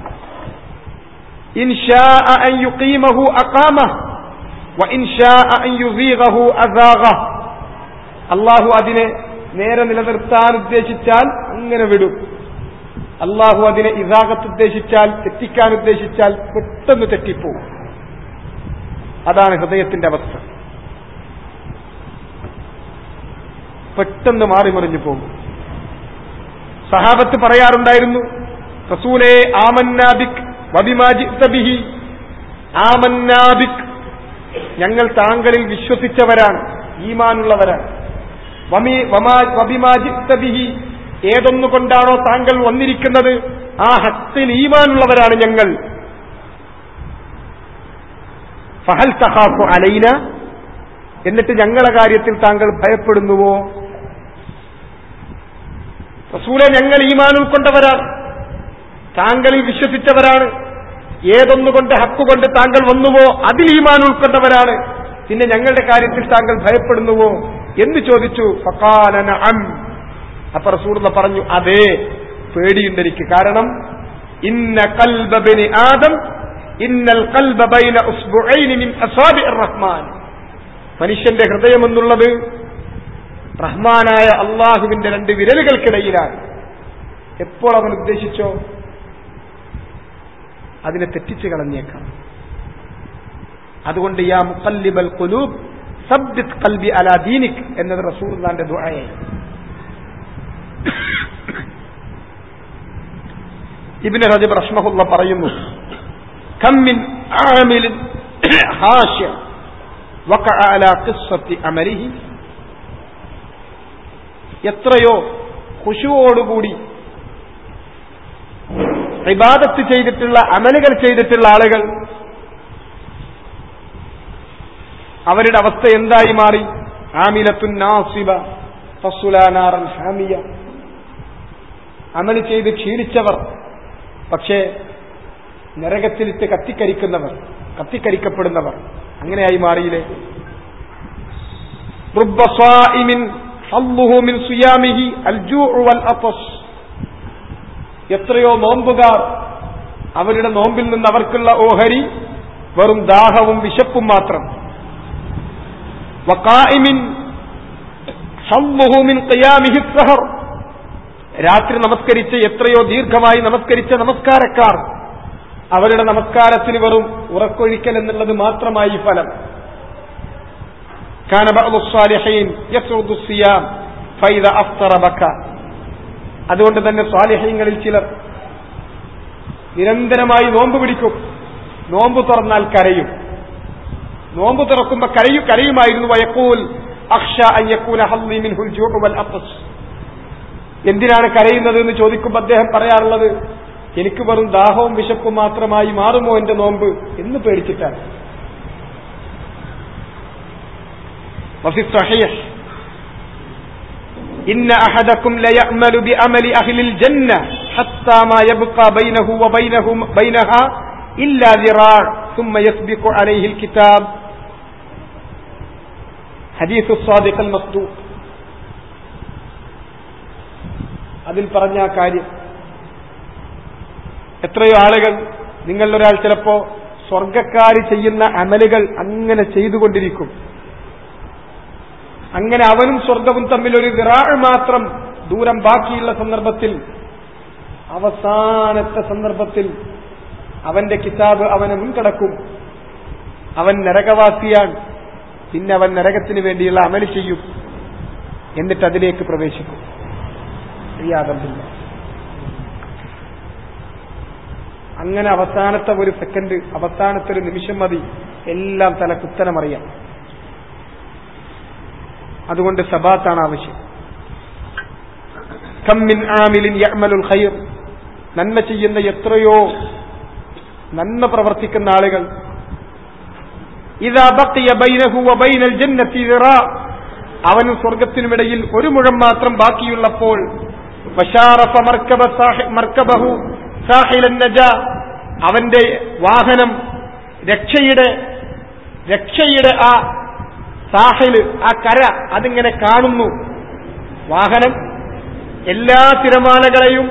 ഇൻഷാ അൻ യുഖീമഹു അഖാമഹു വഇൻഷാ അൻ യുസീഗഹു അസാഗഹു അള്ളാഹു അതിനെ നേരെ നിലനിർത്താൻ ഉദ്ദേശിച്ചാൽ അങ്ങനെ വിടും അള്ളാഹു അതിനെ ഇസാകത്ത് ഉദ്ദേശിച്ചാൽ തെറ്റിക്കാൻ ഉദ്ദേശിച്ചാൽ പെട്ടെന്ന് തെറ്റിപ്പോവും അതാണ് ഹൃദയത്തിന്റെ അവസ്ഥ പെട്ടെന്ന് മാറിമറിഞ്ഞു പോകും സഹാബത്ത് പറയാറുണ്ടായിരുന്നു റസൂലെ ആമന്നാബിക് വബിമാജിബിഹി ആമന്നാബിക് ഞങ്ങൾ താങ്കളിൽ വിശ്വസിച്ചവരാണ് ഈമാനുള്ളവരാണ് വബിമാജിബിഹി ഏതൊന്നുകൊണ്ടാണോ താങ്കൾ വന്നിരിക്കുന്നത് ആ ഹത്തിൽ ഈമാനുള്ളവരാണ് ഞങ്ങൾ ഫഹൽ തഹാഫു അലൈന എന്നിട്ട് ഞങ്ങളെ കാര്യത്തിൽ താങ്കൾ ഭയപ്പെടുന്നുവോ റസൂലെ ഞങ്ങൾ ഈമാൻ ഉൾക്കൊണ്ടവരാണ് താങ്കളിൽ വിശ്വസിച്ചവരാണ് ഏതൊന്നുകൊണ്ട് ഹക്കുകൊണ്ട് താങ്കൾ വന്നുവോ അതിൽ ഈമാൻ ഉൾക്കൊണ്ടവരാണ് പിന്നെ ഞങ്ങളുടെ കാര്യത്തിൽ താങ്കൾ ഭയപ്പെടുന്നുവോ എന്ന് ചോദിച്ചു ഫക്കാലന അം അപ്പൊ റസൂർന്ന പറഞ്ഞു അതെ പേടിയുണ്ട് എനിക്ക് കാരണം ഇന്ന കൽബിന് ആദം ഇന്നൽ കൽബ ബൈന ഉസ്ബുഐനി മിൻ അസാബി റഹ്മാൻ മനുഷ്യന്റെ ഹൃദയം എന്നുള്ളത് റഹ്മാനായ അള്ളാഹുവിന്റെ രണ്ട് വിരലുകൾക്കിടയിലാണ് എപ്പോൾ അവൻ ഉദ്ദേശിച്ചോ അതിനെ തെറ്റിച്ച് കളഞ്ഞേക്കാം അതുകൊണ്ട് യാ മുഖല്ലിബൽ ഖുലൂബ് സബ്ബിത് ഖൽബി അലാ ദീനിക് എന്നത് റസൂലുള്ളാന്റെ ദുആയായി ഇബ്നു റജബ് റഹ്മഹുള്ള പറയുന്നു കം മിൻ ആമിലിൻ ഹാഷ്യ വഖഅ അലാ ഖിസ്സത്തി അമലിഹി എത്രയോ ഖുശുവോടുകൂടി ഇബാദത്ത് ചെയ്തിട്ടുള്ള അമലുകൾ ചെയ്തിട്ടുള്ള ആളുകൾ അവരുടെ അവസ്ഥ എന്തായി മാറി ആമിലത്തുൻ നാസിബ ഫസുലാനാറൻ ഹാമിയ അമല് ചെയ്ത് ക്ഷീണിച്ചവർ പക്ഷേ നരകത്തിലിട്ട് കത്തിക്കരിക്കുന്നവർ കത്തിക്കരിക്കപ്പെടുന്നവർ അങ്ങനെയായി മാറിയില്ലേ رب صائم حظه من صيامه الجوع والعطش എത്രയോ നോമ്പുകാർ അവരുടെ നോമ്പിൽ നിന്ന് അവർക്കുള്ള ഓഹരി വെറും ദാഹവും വിശപ്പും മാത്രം വക്കായിമിൻ ഹമ്മുഹുമിൻ ഖിയാമിഹി സഹർ രാത്രി നമസ്കരിച്ച് എത്രയോ ദീർഘമായി നമസ്കരിച്ച നമസ്കാരക്കാർ അവരുടെ നമസ്കാരത്തിന് വെറും ഉറക്കൊഴിക്കൽ എന്നുള്ളത് മാത്രമായി ഫലം كان بعض الصالحين يسرد الصيام فإذا أفطر بكى അതുകൊണ്ട് തന്നെ സ്വാലിഹ്യങ്ങളിൽ ചിലർ നിരന്തരമായി നോമ്പ് പിടിക്കും നോമ്പ് തുറന്നാൽ കരയും നോമ്പ് തുറക്കുമ്പോ കരയു കരയുമായിരുന്നു വയക്കൂൽ അക്ഷ അയ്യക്കൂല ഹല്ലി മിൻഹുൽ ജൂഉ വൽ അത്സ് എന്തിനാണ് കരയുന്നത് എന്ന് ചോദിക്കുമ്പോൾ അദ്ദേഹം പറയാറുള്ളത് എനിക്ക് വെറും ദാഹവും വിശപ്പും മാത്രമായി മാറുമോ എന്റെ നോമ്പ് എന്ന് പേടിച്ചിട്ടാണ് وفي الصحيح إن أحدكم ليأمل بأمل أهل الجنة حتى ما يبقى بينه وبينه بينها إلا ذراع ثم يسبق عليه الكتاب حديث الصادق المصدوق അതിൽ പറഞ്ഞ ആ കാര്യം എത്രയോ ആളുകൾ നിങ്ങളിലൊരാൾ ചിലപ്പോ സ്വർഗക്കാര് ചെയ്യുന്ന അമലുകൾ അങ്ങനെ ചെയ്തുകൊണ്ടിരിക്കും അങ്ങനെ അവനും സ്വർഗവും തമ്മിൽ ഒരു വിറാഴ് മാത്രം ദൂരം ബാക്കിയുള്ള സന്ദർഭത്തിൽ അവസാനത്തെ സന്ദർഭത്തിൽ അവന്റെ കിതാബ് അവനെ മുൻകടക്കും അവൻ നരകവാസിയാണ് പിന്നെ അവൻ നരകത്തിന് വേണ്ടിയുള്ള അമല് ചെയ്യും എന്നിട്ട് അതിലേക്ക് പ്രവേശിക്കും അറിയാതമ്പില്ല അങ്ങനെ അവസാനത്തെ ഒരു സെക്കൻഡ് അവസാനത്തെ ഒരു നിമിഷം മതി എല്ലാം തല കുത്തനമറിയാം അതുകൊണ്ട് സബാത്താണ് ആവശ്യം കമ്മിൻ ആമിലിൻ യഅ്മലുൽ ഖൈർ നന്മ ചെയ്യുന്ന എത്രയോ നന്മ പ്രവർത്തിക്കുന്ന ആളുകൾ ഇതാ ബഖിയ ബൈനഹു വബൈനൽ ജന്നത്തി ദിറാ അവനും സ്വർഗത്തിനുമിടയിൽ ഒരു മുഴം മാത്രം ബാക്കിയുള്ളപ്പോൾ വശാറഫ മർക്കബ സാഹി മർക്കബഹു സാഹിലൻ നജാ അവന്റെ വാഹനം രക്ഷയുടെ രക്ഷയുടെ ആ സാഹില് ആ കര അതിങ്ങനെ കാണുന്നു വാഹനം എല്ലാ തിരമാലകളെയും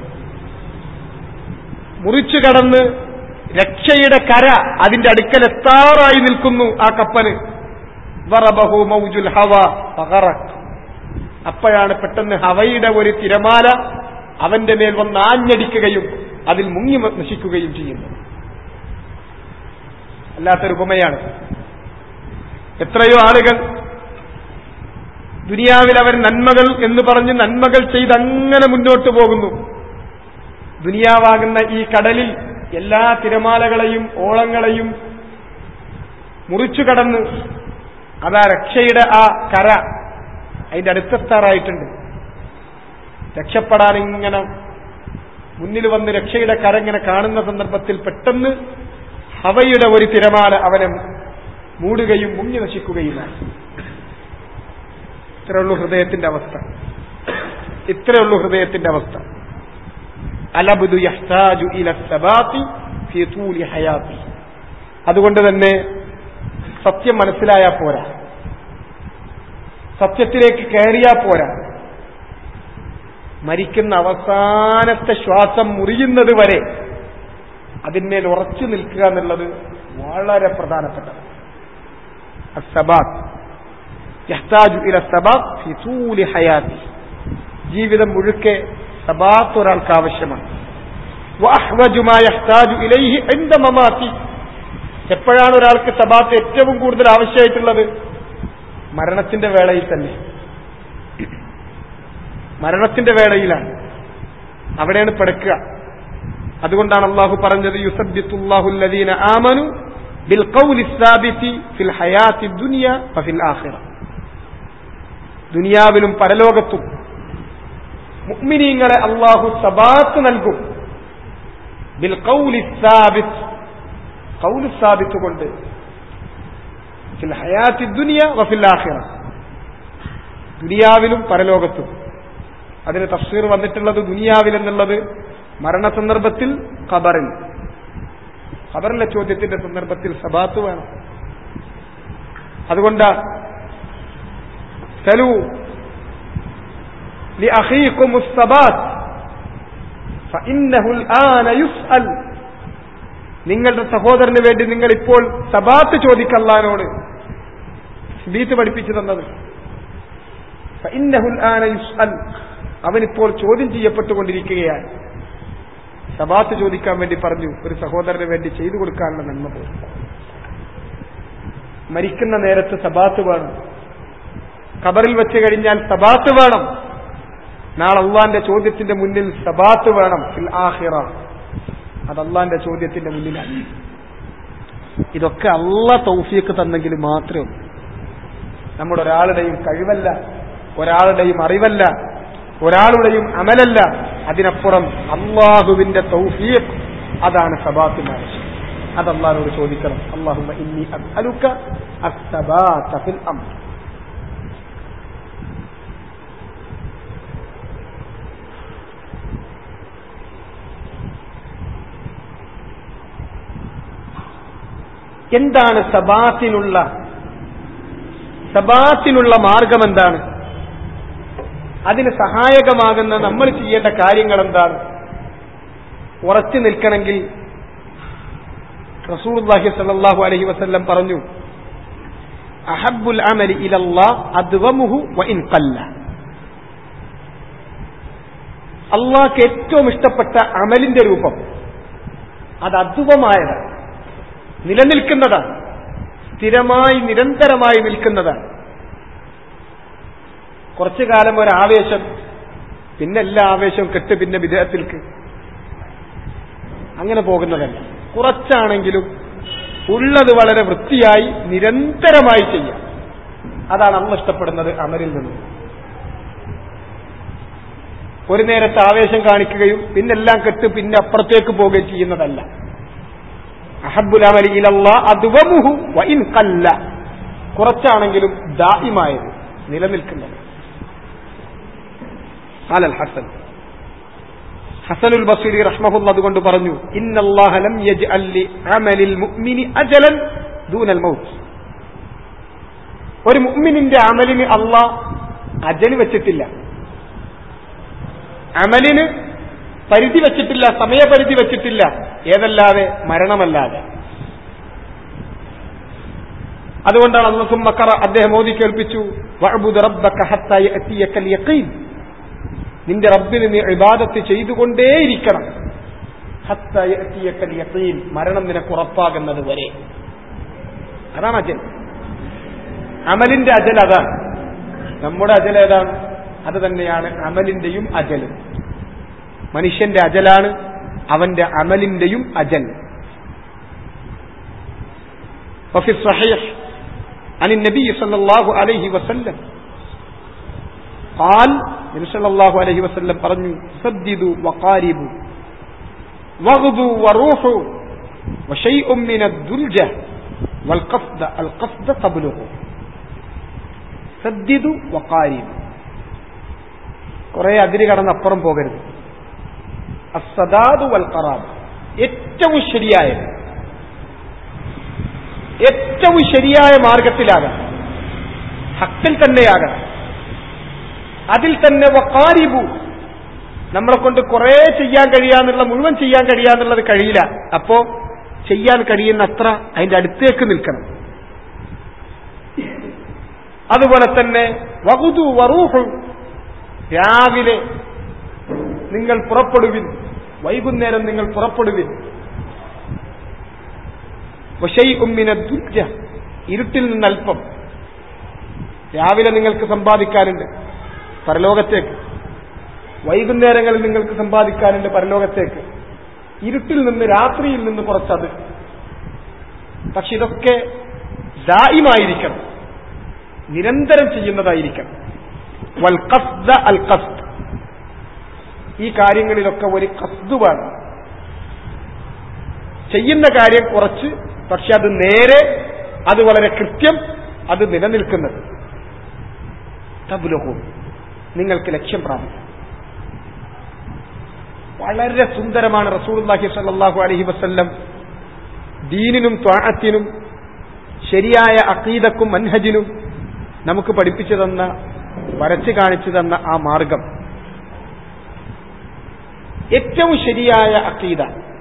മുറിച്ചു കടന്ന് രക്ഷയുടെ കര അതിന്റെ അടുക്കൽ എത്താറായി നിൽക്കുന്നു ആ കപ്പല് വറബഹു മൗജുൽ ഹവ പകറക് അപ്പോഴാണ് പെട്ടെന്ന് ഹവയുടെ ഒരു തിരമാല അവന്റെ മേൽ വന്ന് ആഞ്ഞടിക്കുകയും അതിൽ മുങ്ങി നശിക്കുകയും ചെയ്യുന്നു അല്ലാത്തൊരു ഉപമയാണ് എത്രയോ ആളുകൾ ദുനിയാവിൽ അവർ നന്മകൾ എന്ന് പറഞ്ഞ് നന്മകൾ ചെയ്ത് അങ്ങനെ മുന്നോട്ട് പോകുന്നു ദുനിയാവാകുന്ന ഈ കടലിൽ എല്ലാ തിരമാലകളെയും ഓളങ്ങളെയും മുറിച്ചു കടന്ന് അതാ രക്ഷയുടെ ആ കര അതിന്റെ അടുത്തെത്താറായിട്ടുണ്ട് രക്ഷപ്പെടാൻ ഇങ്ങനെ മുന്നിൽ വന്ന് രക്ഷയുടെ കര ഇങ്ങനെ കാണുന്ന സന്ദർഭത്തിൽ പെട്ടെന്ന് ഹവയുടെ ഒരു തിരമാല അവനെ മൂടുകയും മുങ്ങി നശിക്കുകയുമാണ് ഇത്രയുള്ളൂ ഹൃദയത്തിന്റെ അവസ്ഥ ഇത്രയുള്ളൂ ഹൃദയത്തിന്റെ അവസ്ഥ അലബുദു യഹ്താജു ഇല സബാത്തി ഫി തൂലി ഹയാത്തി അതുകൊണ്ട് തന്നെ സത്യം മനസ്സിലായാൽ പോരാ സത്യത്തിലേക്ക് കയറിയാ പോരാ മരിക്കുന്ന അവസാനത്തെ ശ്വാസം മുറിയുന്നത് വരെ അതിന്മേൽ ഉറച്ചു നിൽക്കുക എന്നുള്ളത് വളരെ പ്രധാനപ്പെട്ടതാണ് അസബാത്ത് യഹ്താജു ഇല സബാത്ത് ഫി തൂലി ഹയാത്തി ജീവിതം മുഴുക്കെ സബാത്ത് ഒരാൾക്ക് ആവശ്യമാണ് وأحوج ما يحتاج إليه عند مماتي എപ്പോഴാണ് ഒരാൾക്ക് സബാത്ത് ഏറ്റവും കൂടുതൽ ആവശ്യമായിട്ടുള്ളത് മരണത്തിന്റെ വേളയിൽ തന്നെ മരണത്തിന്റെ വേളയിലാണ് അവിടെയാണ് പിടക്കുക അതുകൊണ്ടാണ് അള്ളാഹു പറഞ്ഞത് യുസബ്ബിത്തുല്ലാഹു അല്ലദീന ആമനു ബിൽ ഖൗലി സാബിതി ഫിൽ ഹയാത്തി ദുനിയ വഫിൽ ആഖിറ ദുനിയാവിലും പരലോകത്തും മുഅ്മിനീങ്ങളെ അള്ളാഹു സബാത്ത് നൽകും ബിൽ ഖൗലി സാബിത്ത് ഖൗലു സാബിത്ത് കൊണ്ട് ഫിൽ ഹയാത്തി ദുനിയ വഫിൽ ആഖിറ ദുനിയാവിലും പരലോകത്തും അതിന് തഫ്സീർ വന്നിട്ടുള്ളത് ദുനിയാവിൽ എന്നുള്ളത് മരണസന്ദർഭത്തിൽ ഖബറിൽ ഖബറിലെ ചോദ്യത്തിന്റെ സന്ദർഭത്തിൽ സബാത്ത് വേണം അതുകൊണ്ട് സലു لأخيكم الثبات فإنه الآن يسأل നിങ്ങളുടെ സഹോദരന് വേണ്ടി നിങ്ങൾ ഇപ്പോൾ സബാത്ത് ചോദിക്കല്ലാനോട് ബീത്ത് പഠിപ്പിച്ചു തന്നത് ഫഇന്നഹുൽ ആന യുസ്അൽ അവനിപ്പോൾ ചോദ്യം ചെയ്യപ്പെട്ടുകൊണ്ടിരിക്കുകയാണ് സബാത്ത് ചോദിക്കാൻ വേണ്ടി പറഞ്ഞു ഒരു സഹോദരന് വേണ്ടി ചെയ്തു കൊടുക്കാനുള്ള നന്മ പോയി മരിക്കുന്ന നേരത്ത് സബാത്ത് വേണം കബറിൽ വെച്ച് കഴിഞ്ഞാൽ സബാത്ത് വേണം നാളെ അള്ളാന്റെ ചോദ്യത്തിന്റെ മുന്നിൽ സബാത്ത് വേണം ഫിൽ ആഹിറ അത് അള്ളാന്റെ ചോദ്യത്തിന്റെ മുന്നിലാണ് ഇതൊക്കെ അള്ള തൗഫീക്ക് തന്നെങ്കിൽ മാത്രമേ ഉള്ളൂ നമ്മുടെ ഒരാളുടെയും കഴിവല്ല ഒരാളുടെയും അറിവല്ല ഒരാളുടെയും അമലല്ല അതിനപ്പുറം അള്ളാഹുവിന്റെ തൗഫീഖ് അതാണ് സബാത്തിന് ആവശ്യം അത് അള്ളാഹിനോട് ചോദിക്കണം അള്ളാഹു ഇന്നി അസ്അലുക അസ്സബാത ഫിൽ അംർ എന്താണ് സബാത്തിനുള്ള സബാത്തിനുള്ള മാർഗം എന്താണ് അതിന് സഹായകമാകുന്ന നമ്മൾ ചെയ്യേണ്ട കാര്യങ്ങൾ എന്താണ് ഉറച്ചു നിൽക്കണമെങ്കിൽ റസൂർഹി സല്ലാഹു അലഹി വസ്ല്ലം പറഞ്ഞു അഹബുൽ അമലി ഇലല്ലാ അദ്വമുഹു വ ഇൻ കല്ല അള്ളാഹ്ക്ക് ഏറ്റവും ഇഷ്ടപ്പെട്ട അമലിന്റെ രൂപം അത് അദ്വമായതാണ് നിലനിൽക്കുന്നതാണ് സ്ഥിരമായി നിരന്തരമായി നിൽക്കുന്നതാണ് കുറച്ചു കാലം ഒരു ആവേശം പിന്നെ എല്ലാ ആവേശവും കെട്ട് പിന്നെ വിദേഹത്തിൽക്ക് അങ്ങനെ പോകുന്നതല്ല കുറച്ചാണെങ്കിലും ഉള്ളത് വളരെ വൃത്തിയായി നിരന്തരമായി ചെയ്യാം അതാണ് അന്ന് ഇഷ്ടപ്പെടുന്നത് അമരിൽ നിന്ന് ഒരു നേരത്തെ ആവേശം കാണിക്കുകയും പിന്നെല്ലാം കെട്ട് പിന്നെ അപ്പുറത്തേക്ക് പോവുകയും ചെയ്യുന്നതല്ല അഹബുൽ അമലി ഇലല്ലാ അദ്വമുഹു വ ഇൻ കല്ല കുറച്ചാണെങ്കിലും ദായിമായത് നിലനിൽക്കുന്നത് ഖാലൽ ഹസൻ ഹസനുൽ ബസീരി റഹ്മഹുല്ല അതുകൊണ്ട് പറഞ്ഞു ഇന്നല്ലാഹ ലം യജ്അൽ ലി അമലിൽ മുഅ്മിനി അജലൻ ദൂനൽ മൗത്ത് ഒരു മുഅ്മിനിന്റെ അമലിന് അള്ളാഹ് അജല് വെച്ചിട്ടില്ല അമലിന് പരിധി വെച്ചിട്ടില്ല സമയപരിധി വെച്ചിട്ടില്ല ഏതല്ലാതെ മരണമല്ലാതെ അതുകൊണ്ടാണ് അള്ളസും മക്കറ അദ്ദേഹം മോദി കേൾപ്പിച്ചു വഅബുദ് റബ്ബക ഹത്താ യഅതിയക്കൽ യഖീൻ നിന്റെ റബ്ബിന് നീ ഇബാദത്ത് ചെയ്തുകൊണ്ടേയിരിക്കണം ഹത്താ യഅതിയക്കൽ യഖീൻ മരണം നിനക്ക് ഉറപ്പാകുന്നത് വരെ അതാണ് അജൽ അമലിന്റെ അജൽ അതാണ് നമ്മുടെ അജൽ ഏതാണ് അത് തന്നെയാണ് അമലിന്റെയും അജലും മനുഷ്യന്റെ അജലാണ് അവന്റെ അമലിന്റെയും അജൽ وفي الصحيح عن النبي صلى الله عليه وسلم قال النبي صلى الله عليه وسلم പറഞ്ഞു سددوا وقاربوا واغدوا وروحوا وشيء من الدلجة والقصد القصد قبله സദ്ദിദു വക്കാരിബു കുറെ അതിര് കടന്നപ്പുറം പോകരുത് അസദാദു വൽ ഖറാബ് ഏറ്റവും ശരിയായത് ഏറ്റവും ശരിയായ മാർഗത്തിലാകണം ഹക്കിൽ തന്നെയാകണം അതിൽ തന്നെ വക്കാരിബു നമ്മളെ കൊണ്ട് കുറെ ചെയ്യാൻ കഴിയാന്നുള്ള മുഴുവൻ ചെയ്യാൻ കഴിയാന്നുള്ളത് കഴിയില്ല അപ്പോ ചെയ്യാൻ കഴിയുന്ന അത്ര അതിന്റെ അടുത്തേക്ക് നിൽക്കണം അതുപോലെ തന്നെ വകുതു വറൂഹു രാവിലെ നിങ്ങൾ പുറപ്പെടുവിൻ വൈകുന്നേരം നിങ്ങൾ പുറപ്പെടുവിൻ വശൈ ഉമ്മിന ദുർജ ഇരുട്ടിൽ നിന്ന് അല്പം രാവിലെ നിങ്ങൾക്ക് സമ്പാദിക്കാനുണ്ട് പരലോകത്തേക്ക് വൈകുന്നേരങ്ങളിൽ നിങ്ങൾക്ക് സമ്പാദിക്കാനുണ്ട് പരലോകത്തേക്ക് ഇരുട്ടിൽ നിന്ന് രാത്രിയിൽ നിന്ന് കുറച്ചത് പക്ഷെ ഇതൊക്കെ ദായിമായിരിക്കണം നിരന്തരം ചെയ്യുന്നതായിരിക്കണം വൽ ഖസ്ദ അൽ ഖസ്ദ് ഈ കാര്യങ്ങളിലൊക്കെ ഒരു കസ്ദ് വേണം ചെയ്യുന്ന കാര്യം കുറച്ച് പക്ഷെ അത് നേരെ അത് വളരെ കൃത്യം അത് നിലനിൽക്കുന്നത് തബുലഹു നിങ്ങൾക്ക് ലക്ഷ്യം പ്രാപിക്കും വളരെ സുന്ദരമാണ് റസൂലുള്ളാഹി സ്വല്ലല്ലാഹു അലൈഹി വസല്ലം ദീനിനും ത്വാഅത്തിനും ശരിയായ അഖീദക്കും മൻഹജിനും നമുക്ക് പഠിപ്പിച്ചു തന്ന വരച്ചു കാണിച്ചു തന്ന ആ മാർഗം ഏറ്റവും ശരിയായ അഖീദ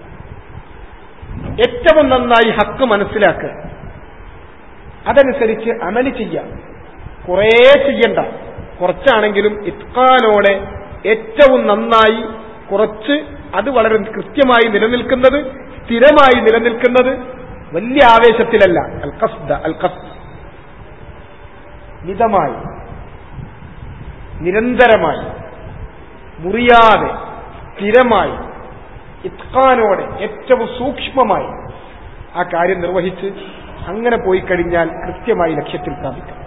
ഏറ്റവും നന്നായി ഹക്ക് മനസ്സിലാക്കുക അതനുസരിച്ച് അമല് ചെയ്യാം കുറേ ചെയ്യണ്ട കുറച്ചാണെങ്കിലും ഇത്കാനോടെ ഏറ്റവും നന്നായി കുറച്ച് അത് വളരെ കൃത്യമായി നിലനിൽക്കുന്നത് സ്ഥിരമായി നിലനിൽക്കുന്നത് വലിയ ആവേശത്തിലല്ല അൽ കസ്ദ അൽ കസ്ദ മിതമായി നിരന്തരമായി മുറിയാതെ സ്ഥിരമായി ഇത്കാനോടെ ഏറ്റവും സൂക്ഷ്മമായി ആ കാര്യം നിർവഹിച്ച് അങ്ങനെ പോയി കഴിഞ്ഞാൽ കൃത്യമായി ലക്ഷ്യത്തിൽ പ്രാപിക്കാം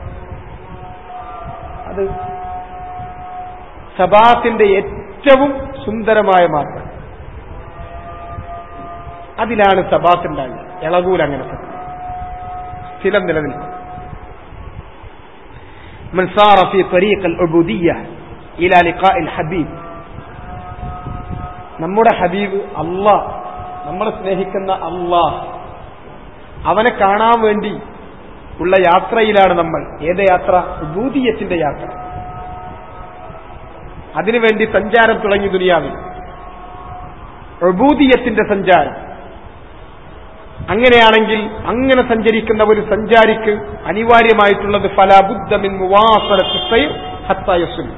അത് സബാത്തിന്റെ ഏറ്റവും സുന്ദരമായ മാർഗം അതിലാണ് സബാത്തുണ്ടാകുക ഇളകൂൽ അങ്ങനെ സ്ഥിരം നിലനിൽക്കും من سار في طريق العبودية إلى لقاء الحبيب നമ്മുടെ ഹബീബ് അള്ളാഹ് നമ്മളെ സ്നേഹിക്കുന്ന അള്ളാഹ് അവനെ കാണാൻ വേണ്ടി ഉള്ള യാത്രയിലാണ് നമ്മൾ ഏത് യാത്ര ഉബൂദിയത്തിന്റെ യാത്ര അതിനുവേണ്ടി സഞ്ചാരം തുടങ്ങി ദുനിയാവിൽ ഉബൂദിയത്തിന്റെ സഞ്ചാരം അങ്ങനെയാണെങ്കിൽ അങ്ങനെ സഞ്ചരിക്കുന്ന ഒരു സഞ്ചാരിക്ക് അനിവാര്യമായിട്ടുള്ളത് ഫലാബുദ്ധമിൻ ഹത്തായസുൽ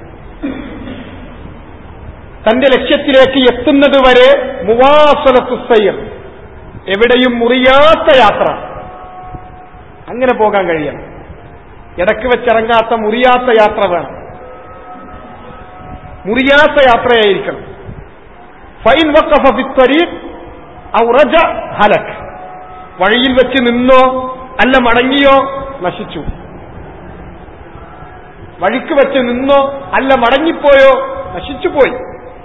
തന്റെ ലക്ഷ്യത്തിലേക്ക് എത്തുന്നത് വരെ മുവാസലത്തുസയ്യർ എവിടെയും മുറിയാത്ത യാത്ര അങ്ങനെ പോകാൻ കഴിയണം ഇടക്ക് വെച്ചിറങ്ങാത്ത മുറിയാത്ത യാത്ര വേണം മുറിയാത്ത യാത്രയായിരിക്കണം ഫൈൻ വക്കഫ ഫിത്വരീഖ് ഔ റജ ഹലക് വഴിയിൽ വെച്ച് നിന്നോ അല്ല മടങ്ങിയോ നശിച്ചു വഴിക്ക് വെച്ച് നിന്നോ അല്ല മടങ്ങിപ്പോയോ നശിച്ചുപോയി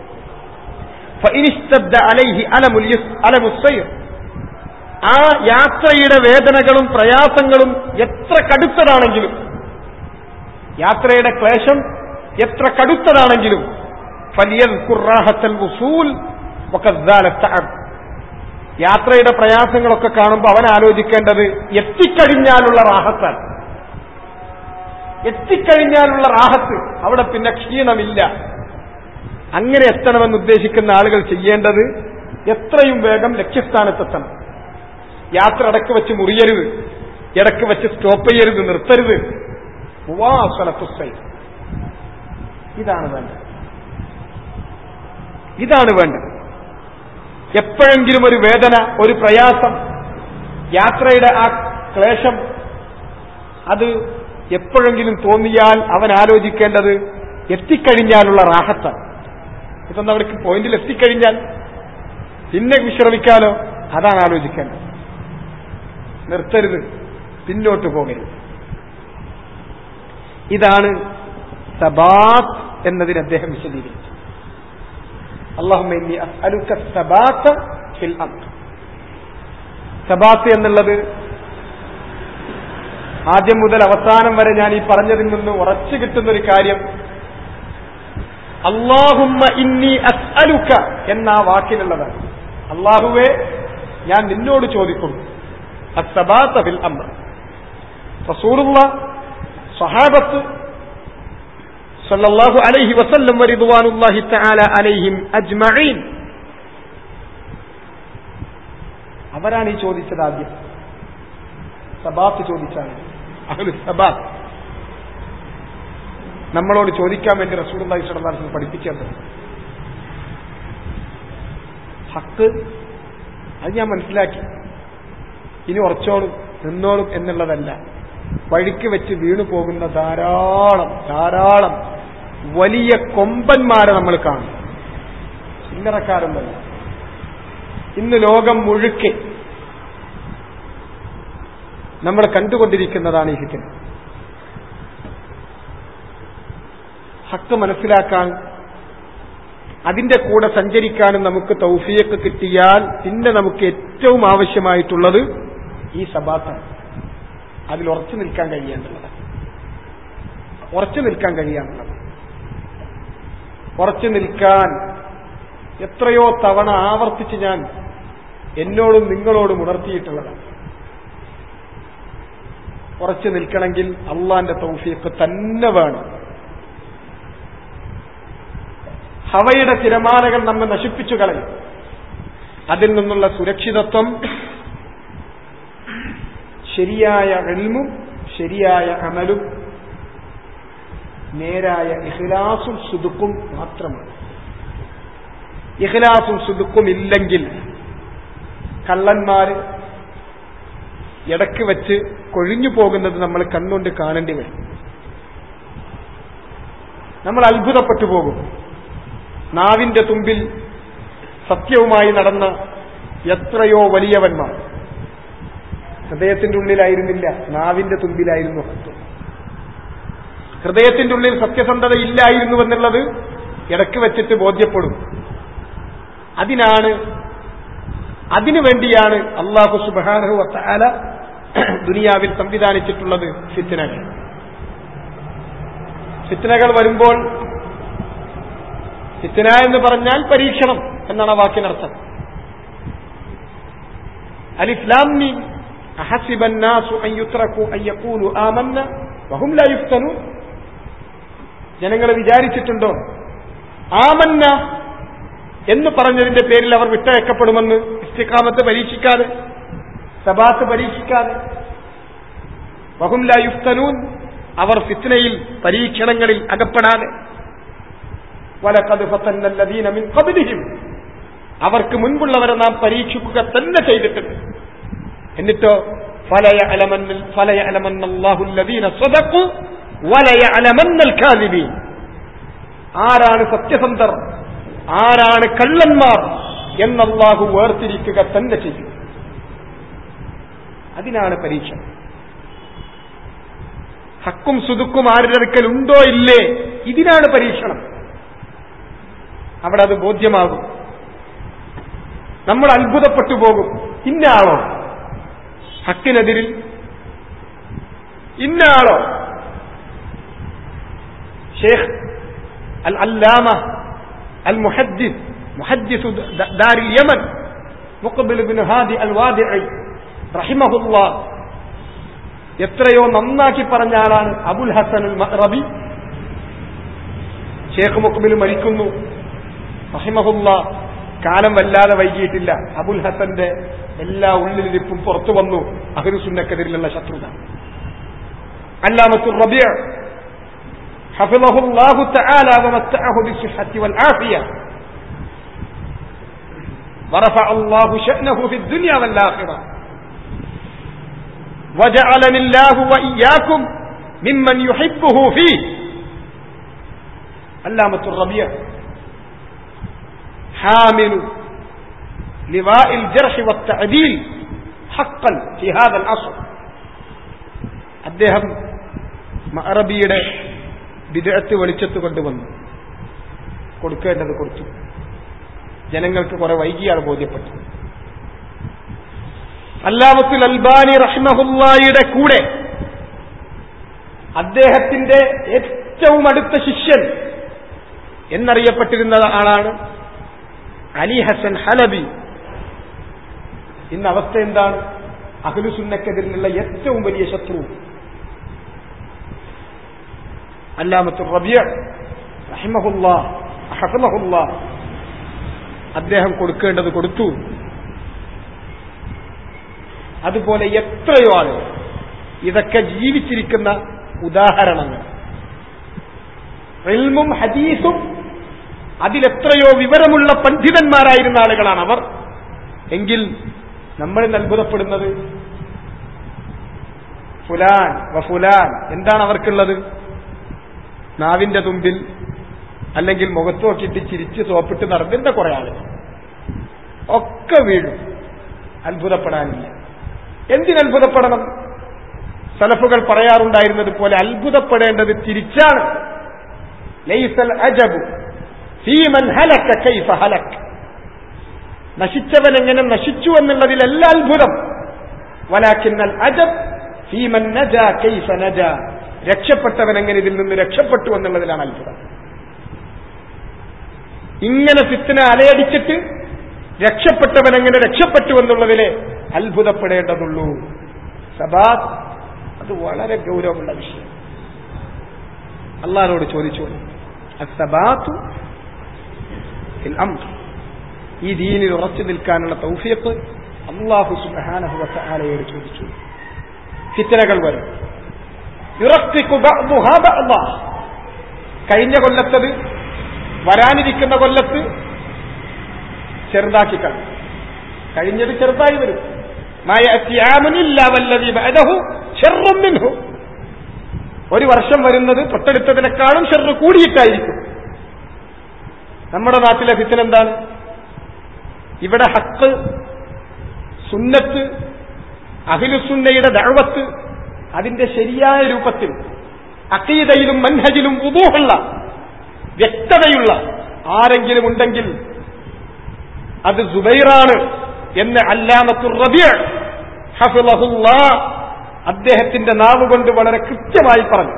ആ യാത്രയുടെ വേദനകളും പ്രയാസങ്ങളും എത്ര കടുത്തതാണെങ്കിലും യാത്രയുടെ ക്ലേശം എത്ര കടുത്തതാണെങ്കിലും ഫലിയൽ ഖുറാഹത്തൽ ഉസൂൽ യാത്രയുടെ പ്രയാസങ്ങളൊക്കെ കാണുമ്പോൾ അവൻ ആലോചിക്കേണ്ടത് എത്തിക്കഴിഞ്ഞാലുള്ള റാഹത്താണ് എത്തിക്കഴിഞ്ഞാലുള്ള റാഹത്ത് അവിടെ പിന്നെ ക്ഷീണമില്ല അങ്ങനെ എത്തണമെന്ന് ഉദ്ദേശിക്കുന്ന ആളുകൾ ചെയ്യേണ്ടത് എത്രയും വേഗം ലക്ഷ്യസ്ഥാനത്തെത്തണം യാത്ര ഇടക്ക് വെച്ച് മുറിയരുത് ഇടക്ക് വെച്ച് സ്റ്റോപ്പ് ചെയ്യരുത് നിർത്തരുത് ഇതാണ് വേണ്ടത് ഇതാണ് വേണ്ടത് എപ്പോഴെങ്കിലും ഒരു വേദന ഒരു പ്രയാസം യാത്രയുടെ ആ ക്ലേശം അത് എപ്പോഴെങ്കിലും തോന്നിയാൽ അവൻ ആലോചിക്കേണ്ടത് എത്തിക്കഴിഞ്ഞാലുള്ള റാഹത്താണ് ഇതൊന്നും അവർക്ക് പോയിന്റിൽ എത്തിക്കഴിഞ്ഞാൽ പിന്നെ വിശ്രമിക്കാലോ അതാണ് ആലോചിക്കേണ്ടത് നിർത്തരുത് പിന്നോട്ട് പോകരുത് ഇതാണ് സബാത്ത് എന്നതിന് അദ്ദേഹം വിശദീകരിച്ചു അള്ളാഹുമ്മ അലുക്ക സബാത്ത് ഫിൽ അംർ സബാത്ത് എന്നുള്ളത് ആദ്യം മുതൽ അവസാനം വരെ ഞാൻ ഈ പറഞ്ഞതിൽ നിന്ന് ഉറച്ചു കിട്ടുന്ന ഒരു കാര്യം അള്ളാഹുമ്മ ഇന്നി അസ്അലുക്ക എന്ന ആ വാക്കിലുള്ളതാണ് അള്ളാഹുവെ ഞാൻ നിന്നോട് ചോദിക്കുന്നു അസ്സബാത്ത ഫിൽ അംർ റസൂലുള്ള സഹാബത്ത് സല്ലല്ലാഹു അലൈഹി വസല്ലം വരിദ്വാനുല്ലാഹി തആല അലൈഹിം അജ്മഈൻ അവരാണ് ഈ ചോദിച്ചത് ആദ്യം സബാത്ത് ചോദിച്ചാണ് അഹ്ലു സബാത്ത് നമ്മളോട് ചോദിക്കാൻ വേണ്ടി റസൂലുള്ളാഹി സ്വല്ലല്ലാഹു അലൈഹി വസല്ലം പഠിപ്പിച്ചത് ഹക്ക് അത് ഞാൻ മനസ്സിലാക്കി ഇനി ഉറച്ചോളും നിന്നോളും എന്നുള്ളതല്ല വഴിക്ക് വെച്ച് വീണു പോകുന്ന ധാരാളം ധാരാളം വലിയ കൊമ്പന്മാരെ നമ്മൾ കാണും ചില്ലറക്കാരൊന്നല്ല ഇന്ന് ലോകം മുഴുക്കെ നമ്മൾ കണ്ടുകൊണ്ടിരിക്കുന്നതാണ് ഈ ഹിറ്റിന് ഹക്ക് മനസ്സിലാക്കാൻ അതിന്റെ കൂടെ സഞ്ചരിക്കാനും നമുക്ക് തൗഫിയൊക്കെ കിട്ടിയാൽ പിന്നെ നമുക്ക് ഏറ്റവും ആവശ്യമായിട്ടുള്ളത് ഈ സബാത്താണ് അതിൽ ഉറച്ചു നിൽക്കാൻ കഴിയേണ്ടതാണ് ഉറച്ചു നിൽക്കാൻ കഴിയാന്നുള്ളത് ഉറച്ചു നിൽക്കാൻ എത്രയോ തവണ ആവർത്തിച്ച് ഞാൻ എന്നോടും നിങ്ങളോടും ഉണർത്തിയിട്ടുള്ളതാണ് ഉറച്ചു നിൽക്കണമെങ്കിൽ അള്ളാന്റെ തൗഫീഖ് തന്നെ വേണം ഹവയുടെ തിരമാലകൾ നമ്മെ നശിപ്പിച്ചു കളയും അതിൽ നിന്നുള്ള സുരക്ഷിതത്വം ശരിയായ എൽമും ശരിയായ അമലും നേരായ ഇഖ്ലാസും സുതുക്കും മാത്രമാണ് ഇഖ്ലാസും സുതുക്കും ഇല്ലെങ്കിൽ കള്ളന്മാര് ഇടക്ക് വെച്ച് കൊഴിഞ്ഞു പോകുന്നത് നമ്മൾ കണ്ണുകൊണ്ട് കാണേണ്ടി വരും നമ്മൾ അത്ഭുതപ്പെട്ടു പോകും നാവിന്റെ തുമ്പിൽ സത്യവുമായി നടന്ന എത്രയോ വലിയവന്മാർ ഹൃദയത്തിന്റെ ഉള്ളിലായിരുന്നില്ല നാവിന്റെ തുമ്പിലായിരുന്നു സത്യം ഹൃദയത്തിന്റെ ഉള്ളിൽ സത്യസന്ധത ഇല്ലായിരുന്നു എന്നുള്ളത് ഇടക്ക് വെച്ചിട്ട് ബോധ്യപ്പെടും അതിനാണ് അതിനു വേണ്ടിയാണ് അള്ളാഹു സുബാനഹു വത്താല ദുനിയാവിൽ സംവിധാനിച്ചിട്ടുള്ളത് ഫിത്തനകൾ ഫിത്തനകൾ വരുമ്പോൾ ഫിത്തന എന്ന് പറഞ്ഞാൽ പരീക്ഷണം എന്നാണ് ആ വാക്കിനർത്ഥം അലിഫ്ലാമി أحسب الناس أن يتركوا أن يقولوا آمنا وهم لا يفتنون ജനങ്ങൾ വിചാരിച്ചിട്ടുണ്ടോ ആമന്ന എന്ന് പറഞ്ഞതിന്റെ പേരിൽ അവർ വിട്ടയക്കപ്പെടുമെന്ന് ഇസ്തിഖാമത്ത് പരീക്ഷിക്കാതെ സബാത്ത് പരീക്ഷിക്കാതെ വഹുംല യുഫ്തനൂൻ അവർ ഫിത്നയിൽ പരീക്ഷണങ്ങളിൽ അകപ്പെടാതെ വലക്കത് ഫത്തന്നല്ലദീന മിൻ ഖബ്ലിഹിം അവർക്ക് മുൻപുള്ളവരെ നാം പരീക്ഷിക്കുക തന്നെ ചെയ്തിട്ടുണ്ട് എന്നിട്ടോ ആരാണ് സത്യസന്ധർ ആരാണ് കള്ളന്മാർ എന്നല്ലാഹു വേർതിരിക്കുക തന്നെ ചെയ്യും അതിനാണ് പരീക്ഷ ഹക്കും സുതുക്കും ആരുടെ അടുക്കൽ ഉണ്ടോ ഇല്ലേ ഇതിനാണ് പരീക്ഷണം അവിടെ അത് ബോധ്യമാകും നമ്മൾ അത്ഭുതപ്പെട്ടു പോകും ഇന്ന ആളോ ഹക്കിനെതിരിൽ ഇന്ന ആളോ ഷേഖ് അൽ അല്ലാമ അൽ മുഹദ്ദിസ് മുഹദ്ദിസ് ദാരിൽ യമൻ മുഖബിൽ ബിൻ ഹാദി അൽ വാദിഇ റഹിമഹുല്ലാ എത്രയോ നന്നാക്കി പറഞ്ഞ ആളാണ് അബുൽ ഹസൻ അൽ മഹ്റബി ഷേഖ് മുഖബിൽ മരിക്കുന്നു റഹിമഹുല്ല കാലം വല്ലാതെ വൈകിയിട്ടില്ല അബുൽ ഹസന്റെ എല്ലാ ഉള്ളിലിരിപ്പും പുറത്തു വന്നു അഹ്ലുസുന്നക്കെതിരിലുള്ള ശത്രുത അല്ലാമത്തു റബിയ حفظه الله تعالى ومتعه بالصحة والعافية ورفع الله شأنه في الدنيا والآخرة وجعلني الله وإياكم ممن يحبه فيه علامة الربيع حامل لواء الجرح والتعديل حقا في هذا العصر അദ്ദേഹം അറബിയുടെ വിദഗ്ധ വെളിച്ചത്ത് കൊണ്ടുവന്നു കൊടുക്കേണ്ടത് കൊടുത്തു ജനങ്ങൾക്ക് കുറെ വൈകിയാണ് ബോധ്യപ്പെട്ടത് അല്ലാമത്തുൽ അൽബാനി റഹ്മഹുല്ലായുടെ കൂടെ അദ്ദേഹത്തിന്റെ ഏറ്റവും അടുത്ത ശിഷ്യൻ എന്നറിയപ്പെട്ടിരുന്ന ആളാണ് അലി ഹസൻ ഹലബി ഇന്ന് അവസ്ഥ എന്താണ് അഖിലുസുന്നക്കെതിരിലുള്ള ഏറ്റവും വലിയ ശത്രു അല്ലാമത്തു റബിയ റഹിമഹുല്ല ഹഫലഹുല്ല അദ്ദേഹം കൊടുക്കേണ്ടത് കൊടുത്തു അതുപോലെ എത്രയോ ആളുകൾ ഇതൊക്കെ ജീവിച്ചിരിക്കുന്ന ഉദാഹരണങ്ങൾ റിൽമും ഹദീസും അതിലെത്രയോ വിവരമുള്ള പണ്ഡിതന്മാരായിരുന്ന ആളുകളാണ് അവർ എങ്കിൽ നമ്മൾ ഇന്ന് അത്ഭുതപ്പെടുന്നത് ഫുലാൻ വ ഫുലാൻ എന്താണ് അവർക്കുള്ളത് നാവിന്റെ തുമ്പിൽ അല്ലെങ്കിൽ മുഖത്ത് നോക്കിയിട്ട് ചിരിച്ച് സോപ്പിട്ട് നടന്നിരുന്ന കുറെ ആളുകൾ ഒക്കെ വീഴും അത്ഭുതപ്പെടാനില്ല എന്തിനത്ഭുതപ്പെടണം സലഫുകൾ പറയാറുണ്ടായിരുന്നത് പോലെ അത്ഭുതപ്പെടേണ്ടത് തിരിച്ചാണ് ലൈസൽ അജബു ഫീമൻ ഹലക്ക കൈഫ ഹലക് നശിച്ചവൻ എങ്ങനെ നശിച്ചു എന്നുള്ളതിലല്ല അത്ഭുതം വലാക്കിന്നൽ അജബ് ഫീമൻ നജ കൈഫ നജ രക്ഷപ്പെട്ടവൻ എങ്ങനെ ഇതിൽ നിന്ന് രക്ഷപ്പെട്ടു എന്നുള്ളതിലാണ് അത്ഭുതം ഇങ്ങനെ ഫിത്തിന അലയടിച്ചിട്ട് രക്ഷപ്പെട്ടവൻ എങ്ങനെ രക്ഷപ്പെട്ടു എന്നുള്ളതിലെ അത്ഭുതപ്പെടേണ്ടതുള്ളൂ സബാത്ത് അത് വളരെ ഗൗരവമുള്ള വിഷയം അള്ളഹാനോട് ചോദിച്ചു അസബാത്തു ഈ ദീനിൽ ഉറച്ചു നിൽക്കാനുള്ള തൗഫിയത്ത് അള്ളാഹു സുബാനഹുവത്ത ആലയോട് ചോദിച്ചു ഫിത്തനകൾ വരും കഴിഞ്ഞ കൊല്ലത്തത് വരാനിരിക്കുന്ന കൊല്ലത്ത് ചെറുതാക്കി കളയും കഴിഞ്ഞത് ചെറുതായി വരും ഒരു വർഷം വരുന്നത് തൊട്ടടുത്തതിനേക്കാളും ചെറു കൂടിയിട്ടായിരിക്കും നമ്മുടെ നാട്ടിലെ ഫിത്തൻ എന്താണ് ഇവിടെ ഹക്ക് സുന്നത്ത് അഖിലുസുന്നയുടെ ദഴവത്ത് അതിന്റെ ശരിയായ രൂപത്തിൽ അക്കീതയിലും മൻഹജിലും ഉദൂഹുള്ള വ്യക്തതയുള്ള ആരെങ്കിലും ഉണ്ടെങ്കിൽ അത് സുബൈറാണ് എന്ന് അല്ലാമത്തുർ റബിയ ഹഫിളഹുല്ലാ അദ്ദേഹത്തിന്റെ നാവ് കൊണ്ട് വളരെ കൃത്യമായി പറഞ്ഞു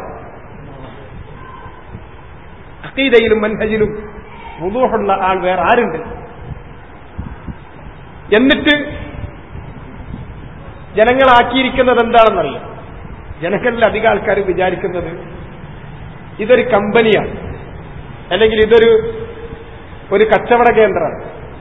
അക്കീതയിലും മൻഹജിലും വുദൂഹുള്ള ആൾ വേറെ ആരുണ്ട് എന്നിട്ട് ജനങ്ങളാക്കിയിരിക്കുന്നത് എന്താണെന്നറിയാം ജനങ്ങളിൽ അധികം ആൾക്കാർ വിചാരിക്കുന്നത് ഇതൊരു കമ്പനിയാണ് അല്ലെങ്കിൽ ഇതൊരു ഒരു കച്ചവട കേന്ദ്രമാണ്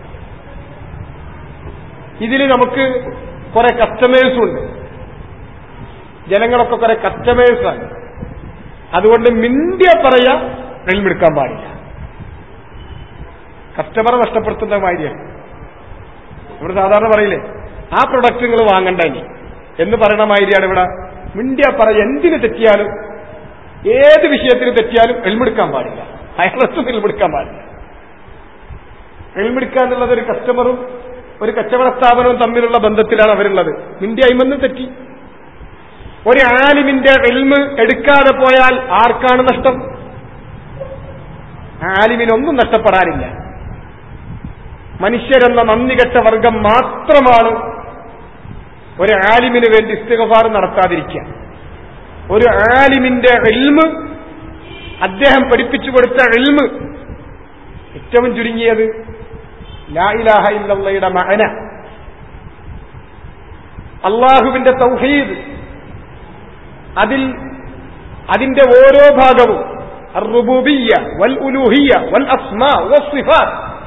ഇതിൽ നമുക്ക് കുറെ കസ്റ്റമേഴ്സും ഉണ്ട് ജനങ്ങളൊക്കെ കുറെ കസ്റ്റമേഴ്സാണ് അതുകൊണ്ട് മിണ്ടിയ പറയാ വെളിമെടുക്കാൻ പാടില്ല കസ്റ്റമറെ നഷ്ടപ്പെടുത്തുന്ന മാതിരിയാണ് ഇവിടെ സാധാരണ പറയില്ലേ ആ പ്രൊഡക്റ്റ് നിങ്ങൾ വാങ്ങണ്ട ഇനി എന്ന് പറയണ മാതിരിയാണ് ഇവിടെ മിണ്ടിയ പറ എന്തിന് തെറ്റിയാലും ഏത് വിഷയത്തിന് തെറ്റിയാലും എൽമെടുക്കാൻ പാടില്ല അയാളത്തും എൽമെടുക്കാൻ പാടില്ല എൽമെടുക്കുക എന്നുള്ളത് ഒരു കസ്റ്റമറും ഒരു കച്ചവട സ്ഥാപനവും തമ്മിലുള്ള ബന്ധത്തിലാണ് അവരുള്ളത് മിണ്ടി അയിമെന്ന് തെറ്റി ഒരു ആലിമിന്റെ എൽമ് എടുക്കാതെ പോയാൽ ആർക്കാണ് നഷ്ടം ആലിമിനൊന്നും നഷ്ടപ്പെടാനില്ല മനുഷ്യരെന്ന നന്ദികെട്ട വർഗം മാത്രമാണ് ഒരു ആലിമിന് വേണ്ടി ഇസ്തിഗഫാർ നടത്താതിരിക്കുക ഒരു ആലിമിന്റെ എൽമ് അദ്ദേഹം പഠിപ്പിച്ചു കൊടുത്ത എൽമ് ഏറ്റവും ചുരുങ്ങിയത് ലായിലാഹ ഇല്ലയുടെ മകന അള്ളാഹുവിന്റെ തൗഹീദ് അതിൽ അതിന്റെ ഓരോ ഭാഗവും الربوبية والألوهية والأسماء والصفات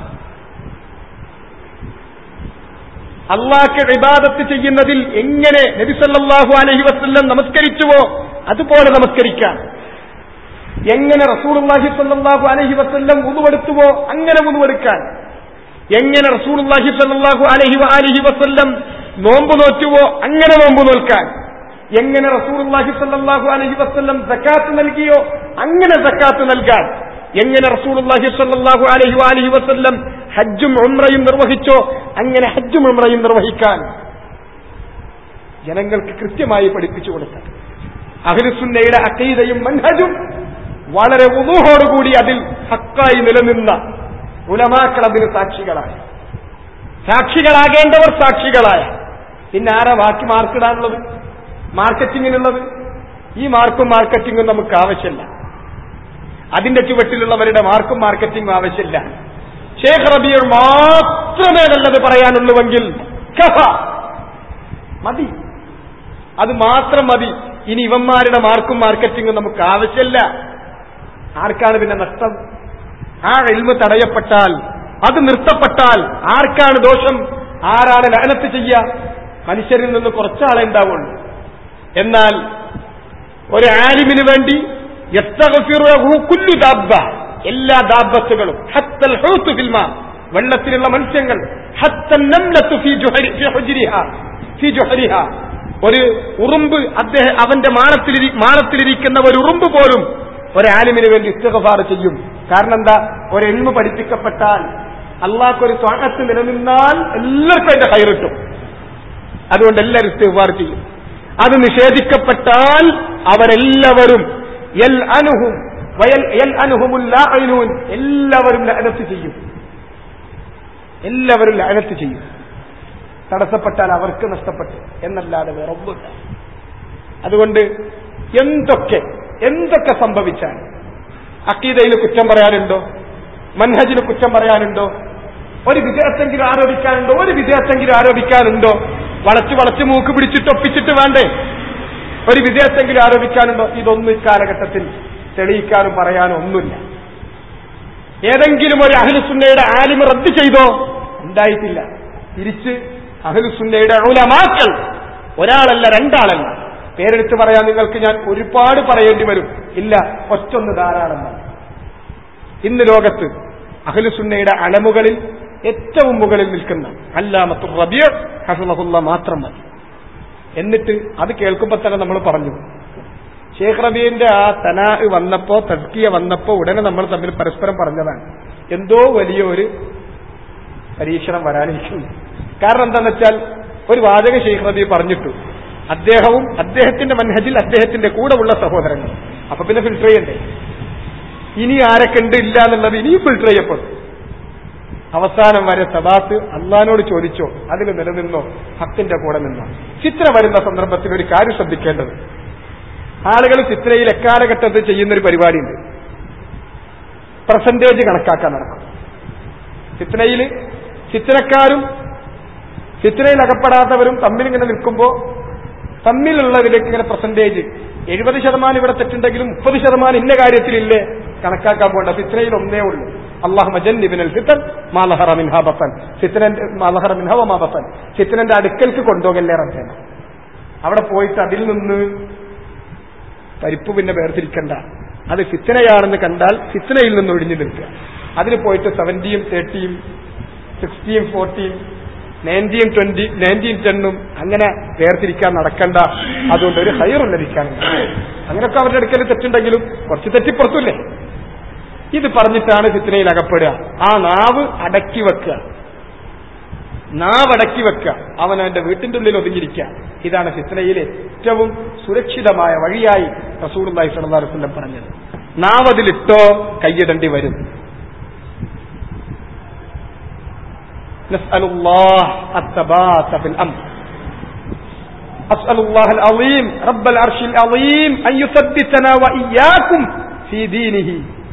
അള്ളാഹ്ക്ക് ഇബാദത്ത് ചെയ്യുന്നതിൽ എങ്ങനെ നബിസല്ലാഹു അലഹി വസ്ല്ലം നമസ്കരിച്ചുവോ അതുപോലെ നമസ്കരിക്കാം എങ്ങനെ റസൂലുള്ളാഹി സല്ലല്ലാഹു അലൈഹി വസല്ലം ഉതുവെടുത്തുവോ അങ്ങനെ ഉതുവെടുക്കാൻ എങ്ങനെ റസൂലുള്ളാഹി സല്ലല്ലാഹു അലൈഹി വഅലിഹി വസല്ലം നോമ്പ് നോറ്റുവോ അങ്ങനെ നോമ്പ് നോൽക്കാൻ എങ്ങനെ റസൂലുള്ളാഹി സല്ലല്ലാഹു അലൈഹി വസല്ലം സക്കാത്ത് നൽകിയോ അങ്ങനെ സക്കാത്ത് നൽകാൻ എങ്ങനെ റസൂലുള്ളാഹി സല്ലല്ലാഹു അലൈഹി വഅലിഹി വസല്ലം ഹജ്ജും ഉംറയും നിർവഹിച്ചോ അങ്ങനെ ഹജ്ജും ഉംറയും നിർവഹിക്കാൻ ജനങ്ങൾക്ക് കൃത്യമായി പഠിപ്പിച്ചു കൊടുക്കാൻ അഖിലുസുന്നയുടെ അക്കീതയും മൻഹജും വളരെ ഉദൂഹോടുകൂടി അതിൽ ഹക്കായി നിലനിന്ന ഉലമാക്കൾ അതിന് സാക്ഷികളായ സാക്ഷികളാകേണ്ടവർ സാക്ഷികളായ പിന്നെ ആരാ ബാക്കി മാർക്കിടാനുള്ളത് മാർക്കറ്റിങ്ങിനുള്ളത് ഈ മാർക്കും മാർക്കറ്റിങ്ങും നമുക്ക് ആവശ്യമില്ല അതിന്റെ ചുവട്ടിലുള്ളവരുടെ മാർക്കും മാർക്കറ്റിംഗും ആവശ്യമില്ല ഷേഖ് റബിയർ മാത്രമേ നല്ലത് പറയാനുള്ളൂവെങ്കിൽ കഫ മതി അത് മാത്രം മതി ഇനി ഇവന്മാരുടെ മാർക്കും മാർക്കറ്റിംഗും നമുക്ക് ആവശ്യമില്ല ആർക്കാണ് പിന്നെ നഷ്ടം ആ എൽമ തടയപ്പെട്ടാൽ അത് നിർത്തപ്പെട്ടാൽ ആർക്കാണ് ദോഷം ആരാണ് ലഹനത്ത് ചെയ്യുക മനുഷ്യരിൽ നിന്ന് കുറച്ചാളെ ഉണ്ടാവുള്ളൂ എന്നാൽ ഒരു ആലിമിന് വേണ്ടി കുല്ലു ദാബ്ബ എല്ലാ ദാബത്തുകളും ഹത്തൽ ഹൂത്ത് ഫിൽമ വെള്ളത്തിലുള്ള മത്സ്യങ്ങൾ ഹത്തൽ നംലത്തു ഫീ ജുഹരി ഫീ ഹുജ്രിഹ ഫീ ജുഹരിഹ ഒരു ഉറുമ്പ് അദ്ദേഹം അവന്റെ മാനത്തിലിരി മാനത്തിലിരിക്കുന്ന ഒരു ഉറുമ്പ് പോലും ഒരാലിമിന് വേണ്ടി ഇസ്തഗഫാർ ചെയ്യും കാരണം എന്താ ഒരു എൽമ പഠിപ്പിക്കപ്പെട്ടാൽ അള്ളാഹ്ക്കൊരു സ്വാഗത്ത് നിലനിന്നാൽ എല്ലാവർക്കും അതിന്റെ കയറിട്ടും അതുകൊണ്ട് എല്ലാവരും ഇസ്തഗഫാർ ചെയ്യും അത് നിഷേധിക്കപ്പെട്ടാൽ അവരെല്ലാവരും എൽ അനുഹും വയൽ എൽ അനുഹുമുല്ലാഅനൂൻ എല്ലാവരും ലഅനത്ത് ചെയ്യും എല്ലാവരും ലഅനത്ത് ചെയ്യും തടസ്സപ്പെട്ടാൽ അവർക്ക് നഷ്ടപ്പെട്ടു എന്നല്ലാതെ വേറൊന്നുമില്ല അതുകൊണ്ട് എന്തൊക്കെ എന്തൊക്കെ സംഭവിച്ചാൽ അക്കീദയിൽ കുറ്റം പറയാനുണ്ടോ മൻഹജിന് കുറ്റം പറയാനുണ്ടോ ഒരു വിജയത്തെങ്കിലും ആരോപിക്കാനുണ്ടോ ഒരു വിജയത്തെങ്കിലും ആരോപിക്കാനുണ്ടോ വളച്ച് വളച്ച് മൂക്ക് പിടിച്ചിട്ട് ഒപ്പിച്ചിട്ട് വേണ്ടേ ഒരു വിജയത്തെങ്കിലും ആരോപിക്കാനുണ്ടോ ഇതൊന്നും ഇക്കാലഘട്ടത്തിൽ തെളിയിക്കാനും പറയാനും ഒന്നുമില്ല ഏതെങ്കിലും ഒരു അഹ്ലുസുന്നയുടെ ആലിമ് റദ്ദ് ചെയ്തോ ഉണ്ടായിട്ടില്ല തിരിച്ച് അഹ്ലുസുന്നയുടെ ഉലമാക്കൾ ഒരാളല്ല രണ്ടാളല്ല പേരെടുത്ത് പറയാൻ നിങ്ങൾക്ക് ഞാൻ ഒരുപാട് പറയേണ്ടി വരും ഇല്ല ഒറ്റൊന്ന് ധാരാളമാണ് ഇന്ന് ലോകത്ത് അഹ്ലുസുന്നയുടെ അലമുകളിൽ ഏറ്റവും മുകളിൽ നിൽക്കുന്ന അല്ലാമത്തു റബിയ ഹസലഹുല്ല മാത്രം മതി എന്നിട്ട് അത് കേൾക്കുമ്പോൾ തന്നെ നമ്മൾ പറഞ്ഞു ഷേഖ് റബീന്റെ ആ തനാ വന്നപ്പോ തസ്കിയ വന്നപ്പോ ഉടനെ നമ്മൾ തമ്മിൽ പരസ്പരം പറഞ്ഞതാണ് എന്തോ വലിയ ഒരു പരീക്ഷണം വരാനിരിക്കുന്നു കാരണം എന്താണെന്ന് വെച്ചാൽ ഒരു വാചക ഷെയ്ഖ് റബി പറഞ്ഞിട്ടു അദ്ദേഹവും അദ്ദേഹത്തിന്റെ മൻഹജിൽ അദ്ദേഹത്തിന്റെ കൂടെ ഉള്ള സഹോദരങ്ങൾ അപ്പൊ പിന്നെ ഫിൽട്ടർ ചെയ്യണ്ടേ ഇനി ആരൊക്കെ ഉണ്ട് ഇല്ല എന്നുള്ളത് ഇനിയും ഫിൽട്ടർ ചെയ്യപ്പെടും അവസാനം വരെ സബാത്ത് അള്ളഹാനോട് ചോദിച്ചോ അതിൽ നിലനിന്നോ ഹത്തിന്റെ കൂടെ നിന്നോ ചിത്ര വരുന്ന സന്ദർഭത്തിൽ ഒരു കാര്യം ശ്രദ്ധിക്കേണ്ടത് ആളുകൾ ചിത്രയിൽ എക്കാലഘട്ടത്തിൽ ചെയ്യുന്നൊരു പരിപാടിയുണ്ട് പെർസെന്റേജ് കണക്കാക്കാൻ നടക്കും ചിത്രയിൽ ചിത്രക്കാരും ചിത്രയിൽ അകപ്പെടാത്തവരും തമ്മിൽ ഇങ്ങനെ നിൽക്കുമ്പോൾ തമ്മിലുള്ളതിലേക്ക് ഇങ്ങനെ പെർസെന്റേജ് എഴുപത് ശതമാനം ഇവിടെ തെറ്റുണ്ടെങ്കിലും മുപ്പത് ശതമാനം ഇന്ന കാര്യത്തിലില്ലേ കണക്കാക്കാൻ പോകണ്ട ഫിത്രയിൽ ഒന്നേ ഉള്ളൂ അള്ളാഹു മജന്നിബിനൽ ഫിത്തൻ മാലഹറ മിൻഹ ബത്തൻ ഫിത്തനന്റെ മാലഹറ മിൻഹ വമാ ബത്തൻ ഫിത്തനന്റെ അടുക്കൽക്ക് കൊണ്ടുപോകല്ലേ റബ്ബേന അവിടെ പോയിട്ട് അതിൽ നിന്ന് പരിപ്പ് പിന്നെ വേർതിരിക്കണ്ട അത് ഫിത്തനയാണെന്ന് കണ്ടാൽ ഫിത്തനയിൽ നിന്ന് ഒഴിഞ്ഞു നിൽക്കുക അതിന് പോയിട്ട് സെവന്റിയും തേർട്ടിയും സിക്സ്റ്റിയും ഫോർട്ടിയും നയൻറ്റിയും ട്വന്റി നയൻറ്റീൻ ടെണ്ണും അങ്ങനെ വേർതിരിക്കാൻ നടക്കണ്ട അതുകൊണ്ട് ഒരു ഹൈറും ലഭിക്കാനുണ്ട് അങ്ങനെയൊക്കെ അവരുടെ അടുക്കൽ തെറ്റുണ്ടെങ്കിലും കുറച്ച് തെറ്റിപ്പുറത്തില്ലേ ഇത് പറഞ്ഞിട്ടാണ് ഫിത്തനയിൽ അകപ്പെടുക ആ നാവ് അടക്കി വെക്കുക നാവ് അടക്കി വെക്കുക അവൻ അവന്റെ വീട്ടിന്റെ ഉള്ളിൽ ഒതുങ്ങിയിരിക്കുക ഇതാണ് ഫിത്തനയിലെ ഏറ്റവും സുരക്ഷിതമായ വഴിയായി റസൂൽ അള്ളാഹി സ്വലം പറഞ്ഞത് നാവ് അതിലിട്ടോ കൈയിടേണ്ടി വരും نسأل الله الثبات في الأمر أسأل الله العظيم رب العرش العظيم أن يثبتنا وإياكم في دينه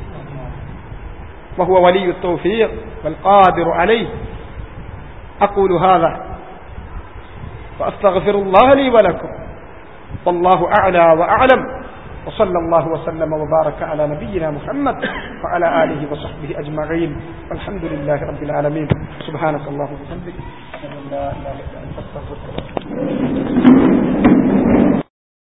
وهو ولي التوفيق والقادر عليه أقول هذا وأستغفر الله لي ولكم والله أعلى وأعلم وصلى الله وسلم وبارك على نبينا محمد وعلى آله وصحبه أجمعين والحمد لله رب العالمين سبحانك اللهم وبحمدك أشهد أن لا إله إلا أنت أستغفرك